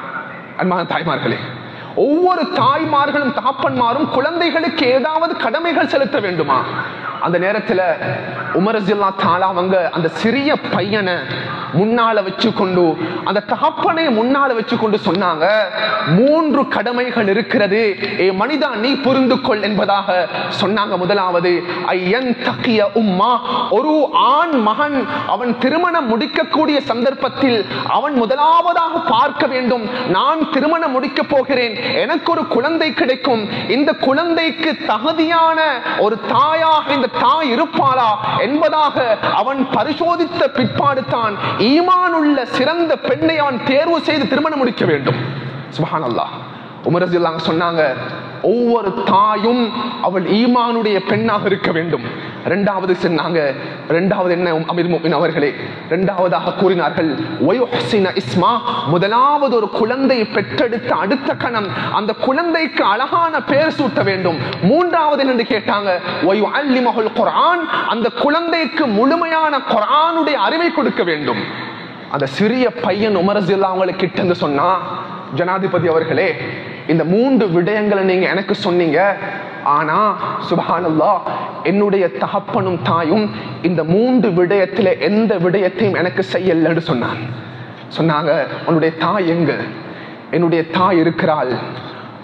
அன்பான தாய்மார்களே ஒவ்வொரு தாய்மார்களும் தகப்பன்மாரும் குழந்தைகளுக்கு ஏதாவது கடமைகள் செலுத்த வேண்டுமா அந்த நேரத்துல உமரஜில்லா தாலா அவங்க அந்த சிறிய பையனை முன்னால வச்சு கொண்டு அந்த தகப்பனை முன்னால வச்சு கொண்டு சொன்னாங்க மூன்று கடமைகள் இருக்கிறது ஏ மனிதா நீ புரிந்து கொள் என்பதாக சொன்னாங்க முதலாவது ஐயன் தக்கிய உம்மா ஒரு ஆண் மகன் அவன் திருமணம் முடிக்கக்கூடிய சந்தர்ப்பத்தில் அவன் முதலாவதாக பார்க்க வேண்டும் நான் திருமணம் முடிக்க போகிறேன் எனக்கு ஒரு குழந்தை கிடைக்கும் இந்த குழந்தைக்கு தகுதியான ஒரு தாயாக இந்த தாய் இருப்பாளா என்பதாக அவன் பரிசோதித்த பிற்பாடு தான் ஈமானுள்ள சிறந்த பெண்ணை அவன் தேர்வு செய்து திருமணம் முடிக்க வேண்டும் சுபஹானல்லாஹ் உமரஜில்லாங்க சொன்னாங்க ஒவ்வொரு தாயும் அவள் ஈமானுடைய பெண்ணாக இருக்க வேண்டும் இரண்டாவது சொன்னாங்க இரண்டாவது என்ன அமீர் முஃமின் அவர்களே இரண்டாவதாக கூறினார்கள் வயுஹ்சின இஸ்மா முதலாவது ஒரு குழந்தை பெற்றெடுத்த அடுத்த கணம் அந்த குழந்தைக்கு அழகான பெயர் சூட்ட வேண்டும் மூன்றாவது என்று கேட்டாங்க வயு அல்லிமஹுல் குர்ஆன் அந்த குழந்தைக்கு முழுமையான குர்ஆனுடைய அறிவை கொடுக்க வேண்டும் அந்த சிறிய பையன் உமரஜில்லா அவங்களுக்கு கிட்ட இருந்து சொன்னா ஜனாதிபதி அவர்களே இந்த மூன்று விடயங்களை நீங்க எனக்கு சொன்னீங்க ஆனா சுபஹானல்லா என்னுடைய தகப்பனும் தாயும் இந்த மூன்று விடயத்துல எந்த விடயத்தையும் எனக்கு செய்யலன்னு சொன்னான் சொன்னாங்க உன்னுடைய தாய் எங்க என்னுடைய தாய் இருக்கிறாள்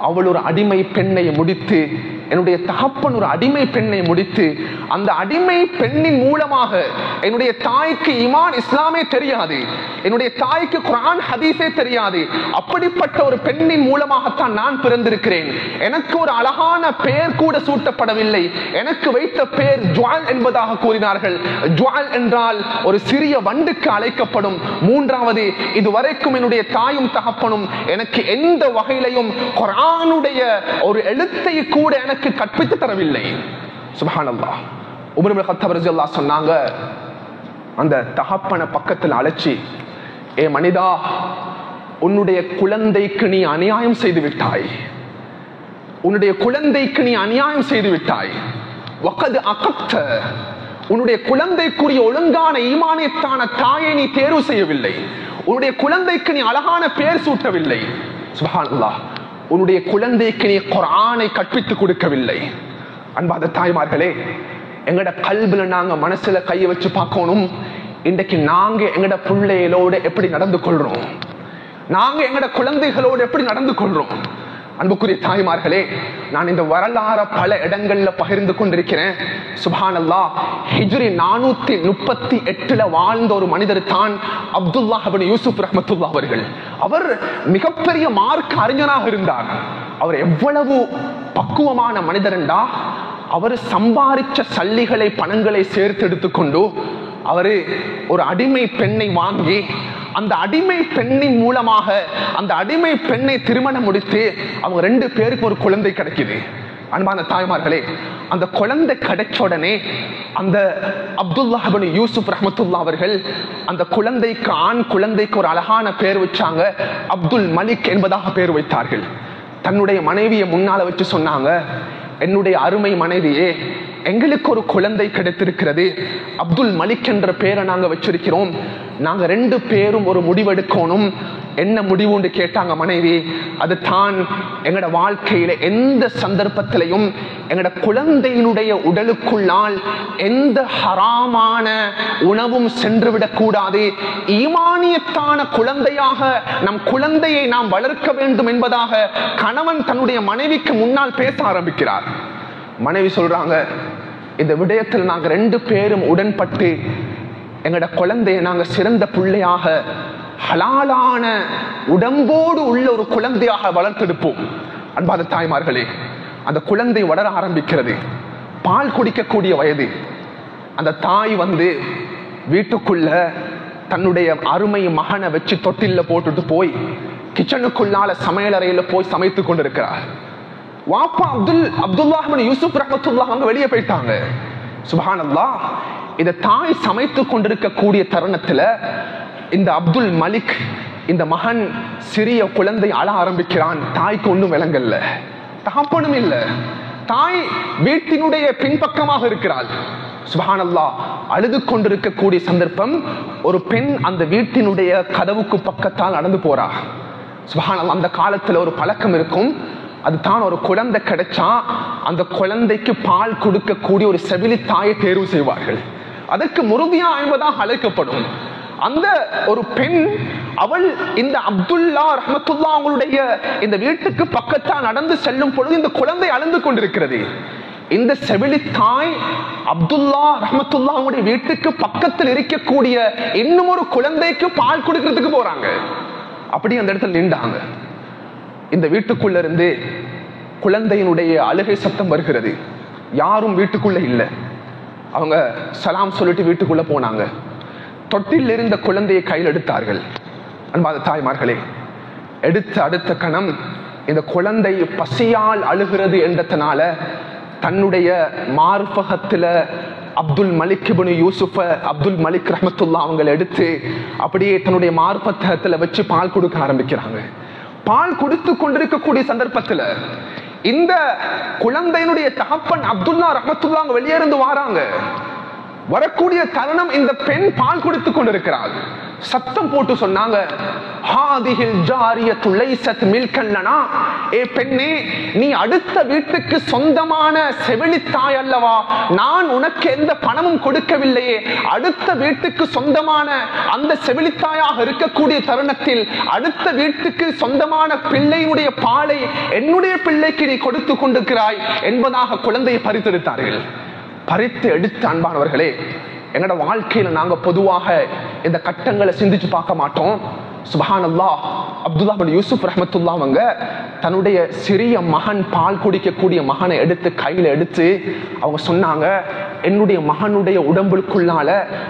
அவள் ஒரு அடிமை பெண்ணை முடித்து என்னுடைய தகப்பன் ஒரு அடிமை பெண்ணை முடித்து அந்த அடிமை பெண்ணின் மூலமாக என்னுடைய தாய்க்கு இமான் இஸ்லாமே தெரியாது என்னுடைய தாய்க்கு குரான் ஹதீஸே தெரியாது அப்படிப்பட்ட ஒரு பெண்ணின் மூலமாகத்தான் நான் பிறந்திருக்கிறேன் எனக்கு ஒரு அழகான பெயர் கூட சூட்டப்படவில்லை எனக்கு வைத்த பெயர் ஜுவால் என்பதாக கூறினார்கள் ஜுவால் என்றால் ஒரு சிறிய வண்டுக்கு அழைக்கப்படும் மூன்றாவது இதுவரைக்கும் என்னுடைய தாயும் தகப்பனும் எனக்கு எந்த வகையிலையும் குரானுடைய ஒரு எழுத்தை கூட எனக்கு கற்பித்து தரவில்லை சுபஹானல்லா உமர் கத்தப் ரலியல்லாஹு சொன்னாங்க அந்த தகப்பனை பக்கத்தில் அழைச்சி ஏ மனிதா உன்னுடைய குழந்தைக்கு நீ அநியாயம் செய்து விட்டாய் உன்னுடைய குழந்தைக்கு நீ அநியாயம் செய்து விட்டாய் வக்கது அகத்த உன்னுடைய குழந்தைக்குரிய ஒழுங்கான ஈமானியத்தான தாயை நீ தேர்வு செய்யவில்லை உன்னுடைய குழந்தைக்கு நீ அழகான பெயர் சூட்டவில்லை சுபஹானல்லாஹ் உன்னுடைய குழந்தைக்கு நீ குரானை கற்பித்து கொடுக்கவில்லை அன்பாத தாய்மார்களே எங்கட கல்வில நாங்க மனசுல கையை வச்சு பார்க்கணும் இன்றைக்கு நாங்க எங்கட பிள்ளைகளோட எப்படி நடந்து கொள்றோம் நாங்க எங்கட குழந்தைகளோடு எப்படி நடந்து கொள்றோம் அன்புக்குரிய தாய்மார்களே நான் இந்த வரலாற பல இடங்கள்ல பகிர்ந்து கொண்டிருக்கிறேன் சுபானல்லா ஹிஜ்ரி நானூத்தி முப்பத்தி எட்டுல வாழ்ந்த ஒரு மனிதர் தான் அப்துல்லா யூசுப் ரஹமத்துல்லா அவர்கள் அவர் மிகப்பெரிய மார்க் அறிஞராக இருந்தார் அவர் எவ்வளவு பக்குவமான மனிதர் என்றா அவர் சம்பாதிச்ச சல்லிகளை பணங்களை சேர்த்து எடுத்துக்கொண்டு அவரு ஒரு அடிமை பெண்ணை வாங்கி அந்த அடிமை பெண்ணின் மூலமாக அந்த அடிமை பெண்ணை திருமணம் முடித்து அவங்க ரெண்டு பேருக்கு ஒரு குழந்தை கிடைக்குது அன்பான தாய்மார்களே அந்த குழந்தை கிடைச்ச உடனே அந்த அப்துல்லாஹின் யூசுப் ரஹமத்துல்லா அவர்கள் அந்த குழந்தைக்கு ஆண் குழந்தைக்கு ஒரு அழகான பேர் வச்சாங்க அப்துல் மலிக் என்பதாக பேர் வைத்தார்கள் தன்னுடைய மனைவியை முன்னால வச்சு சொன்னாங்க என்னுடைய அருமை மனைவியே எங்களுக்கு ஒரு குழந்தை கிடைத்திருக்கிறது அப்துல் மலிக் என்ற பேரை நாங்க வச்சிருக்கிறோம் நாங்க ரெண்டு பேரும் ஒரு முடிவெடுக்கணும் என்ன முடிவுன்னு கேட்டாங்க மனைவி அது தான் எங்கட வாழ்க்கையில எந்த சந்தர்ப்பத்திலையும் எங்கட குழந்தையினுடைய உடலுக்குள்ளால் எந்த ஹராமான உணவும் சென்று விடக்கூடாது ஈமானியத்தான குழந்தையாக நம் குழந்தையை நாம் வளர்க்க வேண்டும் என்பதாக கணவன் தன்னுடைய மனைவிக்கு முன்னால் பேச ஆரம்பிக்கிறார் மனைவி சொல்றாங்க இந்த விடயத்தில் நாங்க ரெண்டு பேரும் உடன்பட்டு எங்கட குழந்தையை நாங்க சிறந்த பிள்ளையாக ஹலாலான உடம்போடு உள்ள ஒரு குழந்தையாக வளர்த்தெடுப்போம் அன்பாத தாய்மார்களே அந்த குழந்தை வளர ஆரம்பிக்கிறது பால் குடிக்கக்கூடிய வயது அந்த தாய் வந்து வீட்டுக்குள்ள தன்னுடைய அருமை மகனை வச்சு தொட்டில்ல போட்டுட்டு போய் கிச்சனுக்குள்ளால சமையலறையில போய் சமைத்து கொண்டிருக்கிறார் வாப்பா அப்துல் அப்துல்லாஹின் யூசுப் ரஹமத்துல்லா அவங்க வெளியே போயிட்டாங்க சுபஹானல்லா இத தாய் சமைத்து கொண்டிருக்கக்கூடிய தருணத்துல இந்த அப்துல் மலிக் இந்த மகன் சிறிய குழந்தை அழ ஆரம்பிக்கிறான் தாய்க்கு ஒண்ணும் விளங்கல்ல தகப்பனும் இல்ல தாய் வீட்டினுடைய பின்பக்கமாக இருக்கிறாள் சுபஹானல்லா அழுது கொண்டிருக்கக்கூடிய சந்தர்ப்பம் ஒரு பெண் அந்த வீட்டினுடைய கதவுக்கு பக்கத்தால் நடந்து போறா சுபஹானல்லா அந்த காலத்துல ஒரு பழக்கம் இருக்கும் அது தான் ஒரு குழந்தை கிடைச்சா அந்த குழந்தைக்கு பால் கொடுக்கக்கூடிய ஒரு செவிலி தாயை தேர்வு செய்வார்கள் அதற்கு முருதியா என்பதாக அழைக்கப்படும் அந்த ஒரு பெண் அவள் இந்த அப்துல்லா ரஹமத்துல்லா அவங்களுடைய இந்த வீட்டுக்கு பக்கத்தால் நடந்து செல்லும் பொழுது இந்த குழந்தை அழுந்து கொண்டிருக்கிறது இந்த செவிலி தாய் அப்துல்லா ரஹமத்துல்லா அவங்களுடைய வீட்டுக்கு பக்கத்தில் இருக்கக்கூடிய இன்னும் ஒரு குழந்தைக்கு பால் கொடுக்கறதுக்கு போறாங்க அப்படி அந்த இடத்துல நின்றாங்க இந்த வீட்டுக்குள்ள இருந்து குழந்தையினுடைய அழுகை சத்தம் வருகிறது யாரும் வீட்டுக்குள்ள இல்லை அவங்க சலாம் சொல்லிட்டு வீட்டுக்குள்ள போனாங்க தொட்டில் இருந்த குழந்தையை கையில் எடுத்தார்கள் அன்பாத தாய்மார்களே எடுத்த அடுத்த கணம் இந்த குழந்தை பசியால் அழுகிறது என்றதுனால தன்னுடைய மார்பகத்துல அப்துல் மலிக் இப்னு யூசுஃப அப்துல் மலிக் ரஹமத்துல்லா அவங்களை எடுத்து அப்படியே தன்னுடைய மார்பத்தகத்துல வச்சு பால் கொடுக்க ஆரம்பிக்கிறாங்க பால் கொடுத்து கொண்டிருக்கக்கூடிய சந்தர்ப்பத்துல இந்த குழந்தையினுடைய தகப்பன் அப்துல்லா ரஹமத்துல்லா அவங்க வெளியே இருந்து வாராங்க வரக்கூடிய தருணம் இந்த பெண் பால் கொடுத்து கொண்டிருக்கிறாள் சத்தம் போட்டு சொன்னாங்க ஹாதிஹில் ஜாரியத்து லைஸத் மில்கன் லனா ஏ பெண்ணே நீ அடுத்த வீட்டுக்கு சொந்தமான செவிலித்தாய் அல்லவா நான் உனக்கு எந்த பணமும் கொடுக்கவில்லையே அடுத்த வீட்டுக்கு சொந்தமான அந்த செவிலித்தாயாக இருக்கக்கூடிய தருணத்தில் அடுத்த வீட்டுக்கு சொந்தமான பிள்ளையினுடைய பாலை என்னுடைய பிள்ளைக்கு நீ கொடுத்து கொண்டிருக்கிறாய் என்பதாக குழந்தையை பறித்தெடுத்தார்கள் பறித்து எடுத்து அன்பானவர்களே எங்களோட வாழ்க்கையில நாங்க பொதுவாக இந்த கட்டங்களை சிந்திச்சு பார்க்க மாட்டோம் சுபஹான் அல்லாஹ் அப்துல்லா பின் யூசுப் ரஹமத்துல்லா அவங்க தன்னுடைய சிறிய மகன் பால் குடிக்கக்கூடிய மகனை எடுத்து கையில எடுத்து அவங்க சொன்னாங்க என்னுடைய மகனுடைய உடம்புக்குள்ளால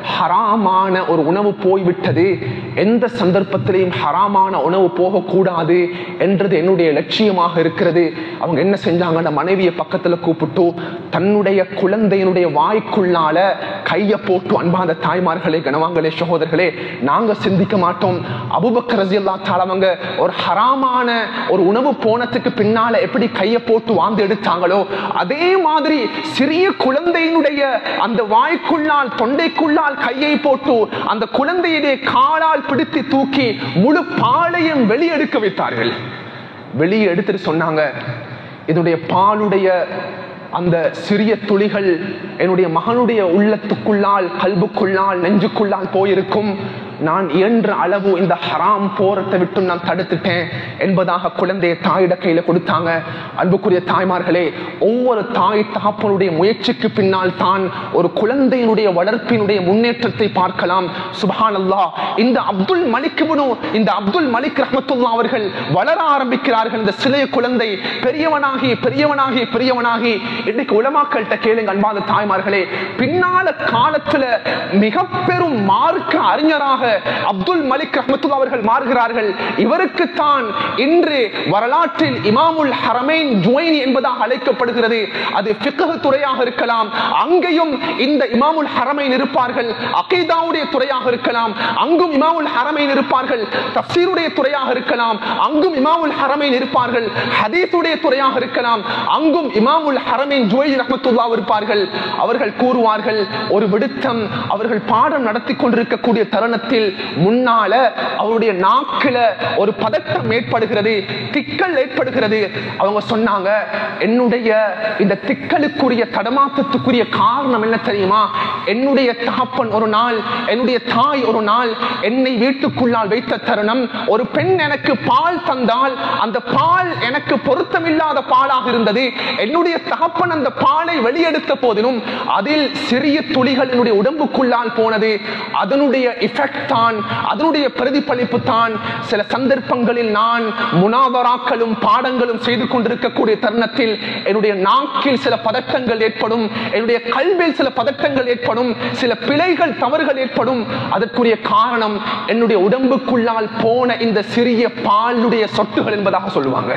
ஹராமான ஒரு உணவு போய்விட்டது எந்த சந்தர்ப்பத்திலையும் ஹராமான உணவு போகக்கூடாது என்றது என்னுடைய லட்சியமாக இருக்கிறது அவங்க என்ன செஞ்சாங்க அந்த மனைவியை பக்கத்துல கூப்பிட்டு தன்னுடைய குழந்தையினுடைய வாய்க்குள்ளால கைய போட்டு அன்பாத தாய்மார்களே கனவாங்களே சகோதரர்களே நாங்க சிந்திக்க மாட்டோம் அபுபக்கர் ரஜியல்லா தாளவங்க ஒரு ஹராமான ஒரு உணவு போனதுக்கு பின்னால எப்படி கைய போட்டு வாழ்ந்து எடுத்தாங்களோ அதே மாதிரி சிறிய குழந்தையினுடைய அந்த வாய்க்குள்ளால் தொண்டைக்குள்ளால் கையை போட்டு அந்த குழந்தையுடைய காலால் பிடித்து தூக்கி முழு பாலையும் வெளியெடுக்க வைத்தார்கள் வெளியே எடுத்துட்டு சொன்னாங்க இதனுடைய பாலுடைய அந்த சிறிய துளிகள் என்னுடைய மகனுடைய உள்ளத்துக்குள்ளால் கல்புக்குள்ளால் நெஞ்சுக்குள்ளால் போயிருக்கும் நான் இயன்ற அளவு இந்த ஹராம் போரத்தை விட்டு நான் தடுத்துட்டேன் என்பதாக குழந்தையை தாயிட கையில கொடுத்தாங்க அன்புக்குரிய தாய்மார்களே ஒவ்வொரு தாய் தகப்பனுடைய முயற்சிக்கு பின்னால் தான் ஒரு குழந்தையினுடைய வளர்ப்பினுடைய முன்னேற்றத்தை பார்க்கலாம் சுபஹான் அல்லாஹ் இந்த அப்துல் மலிக்னு இந்த அப்துல் மலிக் ரஹமத்துல்லா அவர்கள் வளர ஆரம்பிக்கிறார்கள் இந்த சிலைய குழந்தை பெரியவனாகி பெரியவனாகி பெரியவனாகி இன்னைக்கு உலமாக்கள்கிட்ட கேளுங்க அன்பாத தாய்மார்களே பின்னால காலத்துல மிக பெரும் மார்க்க அறிஞராக அப்துல் மலிக் ரஹமத்துல்லா அவர்கள் மாறுகிறார்கள் இவருக்கு தான் இன்று வரலாற்றில் இமாமுல் ஹரமைன் ஜுவைனி என்பதாக அழைக்கப்படுகிறது அது ஃபிக்ஹ் துறையாக இருக்கலாம் அங்கேயும் இந்த இமாமுல் ஹரமைன் இருப்பார்கள் அகைதாவுடைய துறையாக இருக்கலாம் அங்கும் இமாமுல் ஹரமைன் இருப்பார்கள் தப்சீருடைய துறையாக இருக்கலாம் அங்கும் இமாமுல் ஹரமைன் இருப்பார்கள் ஹதீஸுடைய துறையாக இருக்கலாம் அங்கும் இமாமுல் ஹரமைன் ஜுவைனி ரஹமத்துல்லா இருப்பார்கள் அவர்கள் கூறுவார்கள் ஒரு விடுத்தம் அவர்கள் பாடம் நடத்தி கொண்டிருக்கக்கூடிய தருணத்தில் முன்னால அவருடைய நாக்கில ஒரு பதட்டம் ஏற்படுகிறது திக்கல் ஏற்படுகிறது அவங்க சொன்னாங்க என்னுடைய இந்த திக்கலுக்குரிய தடமாற்றத்துக்குரிய காரணம் என்ன தெரியுமா என்னுடைய தகப்பன் ஒரு நாள் என்னுடைய தாய் ஒரு நாள் என்னை வீட்டுக்குள்ளால் வைத்த தருணம் ஒரு பெண் எனக்கு பால் தந்தால் அந்த பால் எனக்கு பொருத்தமில்லாத பாலாக இருந்தது என்னுடைய தகப்பன் அந்த பாலை வெளியெடுத்த போதிலும் அதில் சிறிய துளிகள் என்னுடைய உடம்புக்குள்ளால் போனது அதனுடைய இஃபெக்ட் தான் அதனுடைய பிரதிபலிப்பு தான் சில சந்தர்ப்பங்களில் நான் முனாவராக்களும் பாடங்களும் செய்து கொண்டிருக்கக்கூடிய தருணத்தில் என்னுடைய நாக்கில் சில பதட்டங்கள் ஏற்படும் என்னுடைய கல்வியில் சில பதட்டங்கள் ஏற்படும் சில பிழைகள் தவறுகள் ஏற்படும் அதற்குரிய காரணம் என்னுடைய உடம்புக்குள்ளால் போன இந்த சிறிய பாலுடைய சொட்டுகள் என்பதாக சொல்லுவாங்க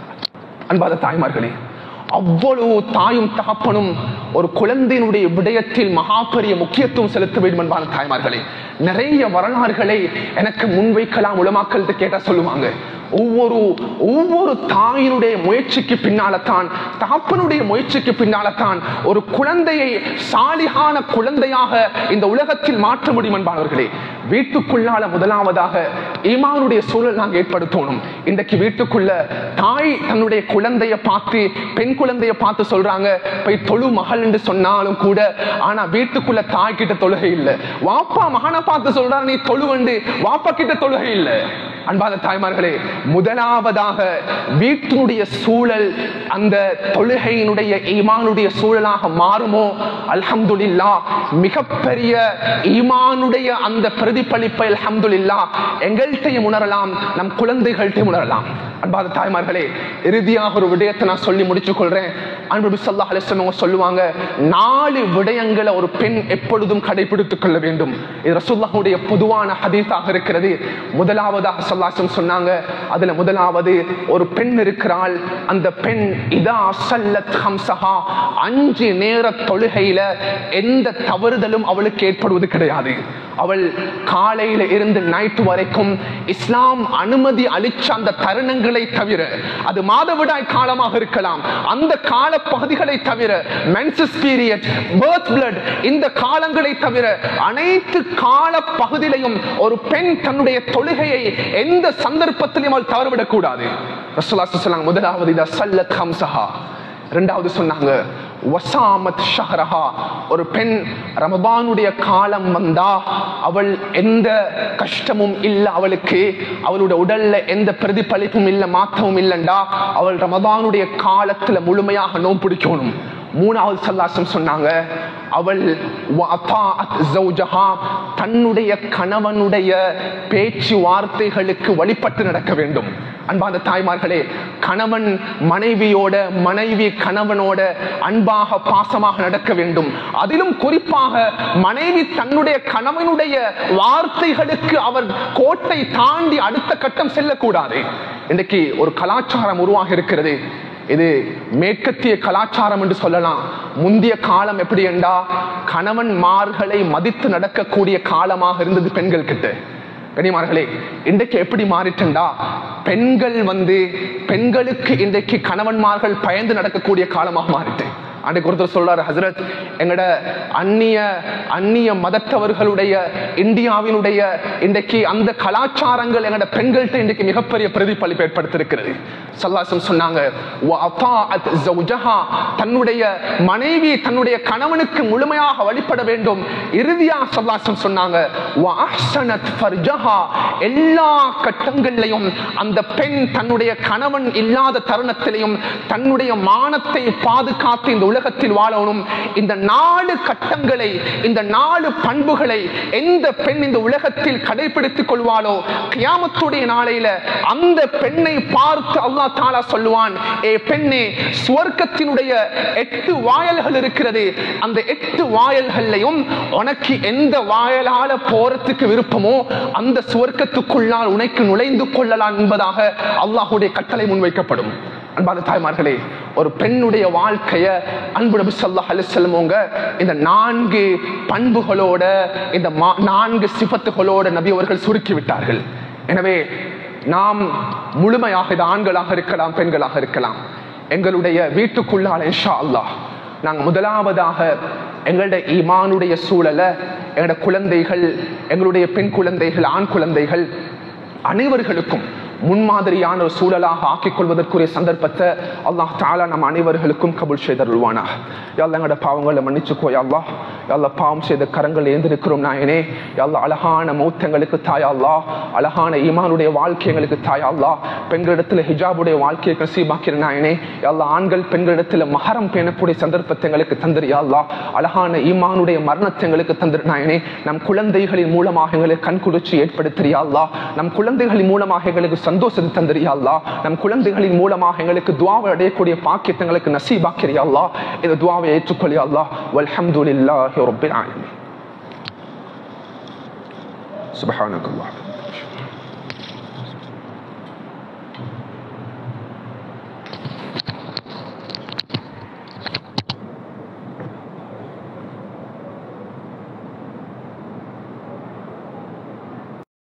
அன்பாத தாய்மார்களே அவ்வளவு தாயும் தகப்பனும் ஒரு குழந்தையினுடைய விடயத்தில் மகா பெரிய முக்கியத்துவம் செலுத்த வேண்டும் என்பான தாய்மார்களே நிறைய வரலாறுகளை எனக்கு முன்வைக்கலாம் உலமாக்கள்கிட்ட கேட்டா சொல்லுவாங்க ஒவ்வொரு ஒவ்வொரு தாயினுடைய முயற்சிக்கு பின்னால்தான் தகப்பனுடைய முயற்சிக்கு பின்னால்தான் ஒரு குழந்தையை சாலிகான குழந்தையாக இந்த உலகத்தில் மாற்ற முடியும் என்பார்களே வீட்டுக்குள்ளால முதலாவதாக ஈமானுடைய சூழல் நாங்கள் ஏற்படுத்தணும் இன்றைக்கு வீட்டுக்குள்ள தாய் தன்னுடைய குழந்தைய பார்த்து பெண் குழந்தைய பார்த்து சொல்றாங்க போய் தொழு மகள் என்று சொன்னாலும் கூட ஆனா வீட்டுக்குள்ள தாய் கிட்ட தொழுகை இல்லை வாப்பா மகனை பார்த்து சொல்றாரு நீ தொழுவண்டு வாப்பா கிட்ட தொழுகை இல்லை அன்பாத தாய்மார்களே முதலாவதாக வீட்டினுடைய சூழல் அந்த தொழுகையினுடைய ஈமானுடைய சூழலாக மாறுமோ அல்ஹம்துலில்லா மிகப்பெரிய ஈமானுடைய அந்த பிரதிபலிப்பை அல்ஹம்துலில்லா எங்கள்கிட்டையும் உணரலாம் நம் குழந்தைகள்கிட்டையும் உணரலாம் அன்பாத தாய்மார்களே இறுதியாக ஒரு விடயத்தை நான் சொல்லி முடிச்சுக் கொள்றேன் அன்பு சல்லா அலிஸ்லம் அவங்க சொல்லுவாங்க நாலு விடயங்களை ஒரு பெண் எப்பொழுதும் கடைபிடித்துக் கொள்ள வேண்டும் இது ரசூல்லாவுடைய பொதுவான ஹதீஸாக இருக்கிறது முதலாவதாக சொல்லாசம் சொன்னாங்க அதுல முதலாவது ஒரு பெண் இருக்கிறாள் அந்த பெண் இதா சல்லத் ஹம்சஹா அஞ்சு நேர தொழுகையில எந்த தவறுதலும் அவளுக்கு ஏற்படுவது கிடையாது அவள் காலையில இருந்து நைட் வரைக்கும் இஸ்லாம் அனுமதி அளிச்ச அந்த தருணங்களை தவிர அது மாதவிடாய் காலமாக இருக்கலாம் அந்த கால பகுதிகளை தவிர மென்சஸ் பீரியட் பேர்த் பிளட் இந்த காலங்களை தவிர அனைத்து கால பகுதியிலையும் ஒரு பெண் தன்னுடைய தொழுகையை எந்த சந்தர்ப்பத்திலையும் அவள் தவறவிடக் கூடாது ரசூலுல்லாஹி சொன்னாங்க முதலாவது இதா சல்லத் ஹம்சஹா இரண்டாவது சொன்னாங்க வசாமத் ஷஹரஹா ஒரு பெண் ரமபானுடைய காலம் வந்தா அவள் எந்த கஷ்டமும் இல்ல அவளுக்கு அவளுடைய உடல்ல எந்த பிரதிபலிப்பும் இல்ல மாற்றமும் இல்லைண்டா அவள் ரமபானுடைய காலத்துல முழுமையாக நோம் பிடிக்கணும் மூணாவது சல்லாசம் சொன்னாங்க அவள் வஅதாஅத் ஜௌஜஹா, தன்னுடைய கணவனுடைய பேச்சு வார்த்தைகளுக்கு வழிபட்டு நடக்க வேண்டும் அன்பான தாய்மார்களே கணவன் மனைவியோட மனைவி கணவனோட அன்பாக பாசமாக நடக்க வேண்டும் அதிலும் குறிப்பாக மனைவி தன்னுடைய கணவனுடைய வார்த்தைகளுக்கு அவர் கோட்டை தாண்டி அடுத்த கட்டம் செல்லக்கூடாது இன்றைக்கு ஒரு கலாச்சாரம் உருவாகி இருக்கிறது இது மேற்கத்திய கலாச்சாரம் என்று சொல்லலாம் முந்திய காலம் எப்படி என்றா கணவன்மார்களை மதித்து நடக்கக்கூடிய காலமாக இருந்தது பெண்கள் கிட்ட கனிமார்களே இன்றைக்கு எப்படி மாறிட்டா பெண்கள் வந்து பெண்களுக்கு இன்றைக்கு கணவன்மார்கள் பயந்து நடக்கக்கூடிய காலமாக மாறிட்டு அன்றைக்கு ஒருத்தர் சொல்றாரு ஹசரத் எங்கட அந்நிய அந்நிய மதத்தவர்களுடைய இந்தியாவினுடைய இன்றைக்கு அந்த கலாச்சாரங்கள் எங்கட பெண்கள்கிட்ட இன்றைக்கு மிகப்பெரிய பிரதிபலிப்பு ஏற்படுத்திருக்கிறது சல்லாசம் சொன்னாங்க "வஅதாஅத் ஜௌஜஹா", தன்னுடைய மனைவி தன்னுடைய கணவனுக்கு முழுமையாக வழிபட வேண்டும் இறுதியா சல்லாசம் சொன்னாங்க "வஅஹ்ஸனத் ஃபர்ஜஹா", எல்லா கட்டங்களிலையும் அந்த பெண் தன்னுடைய கணவன் இல்லாத தருணத்திலையும் தன்னுடைய மானத்தை பாதுகாத்து இந்த உலகத்தில் வாழணும் இந்த நாலு கட்டங்களை இந்த நாலு பண்புகளை எந்த பெண் இந்த உலகத்தில் கடைபிடித்துக் கொள்வாளோ கியாமத்துடைய நாளையில அந்த பெண்ணை பார்த்து அல்லாஹ் தாலா சொல்லுவான் ஏ பெண்ணே சுவர்க்கத்தினுடைய எட்டு வாயல்கள் இருக்கிறது அந்த எட்டு வாயல்கள்லையும் உனக்கு எந்த வாயலால போறதுக்கு விருப்பமோ அந்த சுவர்க்கத்துக்குள்ளால் உனக்கு நுழைந்து கொள்ளலாம் என்பதாக அல்லாஹுடைய கட்டளை முன்வைக்கப்படும் அன்பான தாய்மார்களே ஒரு பெண்ணுடைய வாழ்க்கைய அன்பு நபி ஸல்லல்லாஹு அலைஹி வஸல்லம் அவங்க இந்த நான்கு பண்புகளோட இந்த மா- நான்கு சிபத்துகளோட நபி அவர்கள் சுருக்கி விட்டார்கள் எனவே நாம் முழுமையாக இது ஆண்களாக இருக்கலாம் பெண்களாக இருக்கலாம் எங்களுடைய வீட்டுக்குள்ளால் இன்ஷா அல்லாஹ் நாங்கள் முதலாவதாக எங்களுடைய ஈமானுடைய சூழலை எங்களுடைய குழந்தைகள் எங்களுடைய பெண் குழந்தைகள் ஆண் குழந்தைகள் அனைவர்களுக்கும் முன்மாதிரியான ஒரு சூழலாக ஆக்கிக் கொள்வதற்குரிய சந்தர்ப்பத்தை அல்லாஹ் தாலா நம் அனைவர்களுக்கும் கபுல் செய்தருள்வானா யாழ்லா எங்களோட பாவங்களை மன்னிச்சுக்கோ யாழ்லா யாழ்லா பாவம் செய்த கரங்கள் ஏந்திருக்கிறோம் நாயனே யாழ்லா அழகான மௌத்தங்களுக்கு தாயாள்லா அழகான ஈமானுடைய வாழ்க்கை எங்களுக்கு தாயாள்லா பெண்களிடத்தில் ஹிஜாபுடைய வாழ்க்கையை நசீபாக்கிற நாயனே யாழ்லா ஆண்கள் பெண்களிடத்தில் மகரம் பேணக்கூடிய சந்தர்ப்பத்தை எங்களுக்கு தந்திரியாள்லா அழகான ஈமானுடைய மரணத்தை எங்களுக்கு தந்திர நாயனே நம் குழந்தைகளின் மூலமாக எங்களுக்கு கண்குளிர்ச்சி ஏற்படுத்துறியாள்லா நம் குழந்தைகளின் மூலமாக எங்களுக்கு சந்தோஷத்தை தந்திரியாள்லா நம் குழந்தைகளின் மூலமாக எங்களுக்கு துவாவை அடையக்கூடிய பாக்கியத்தை எங்களுக்கு நசீபாக்கிறியாள்லா இந்த துவாவை ஏற்றுக்கொள்ளியாள்லா வல்ஹம்துலில்லாஹி ரப்பில் ஆலமீன் சுப்ஹானக்கல்லாஹ்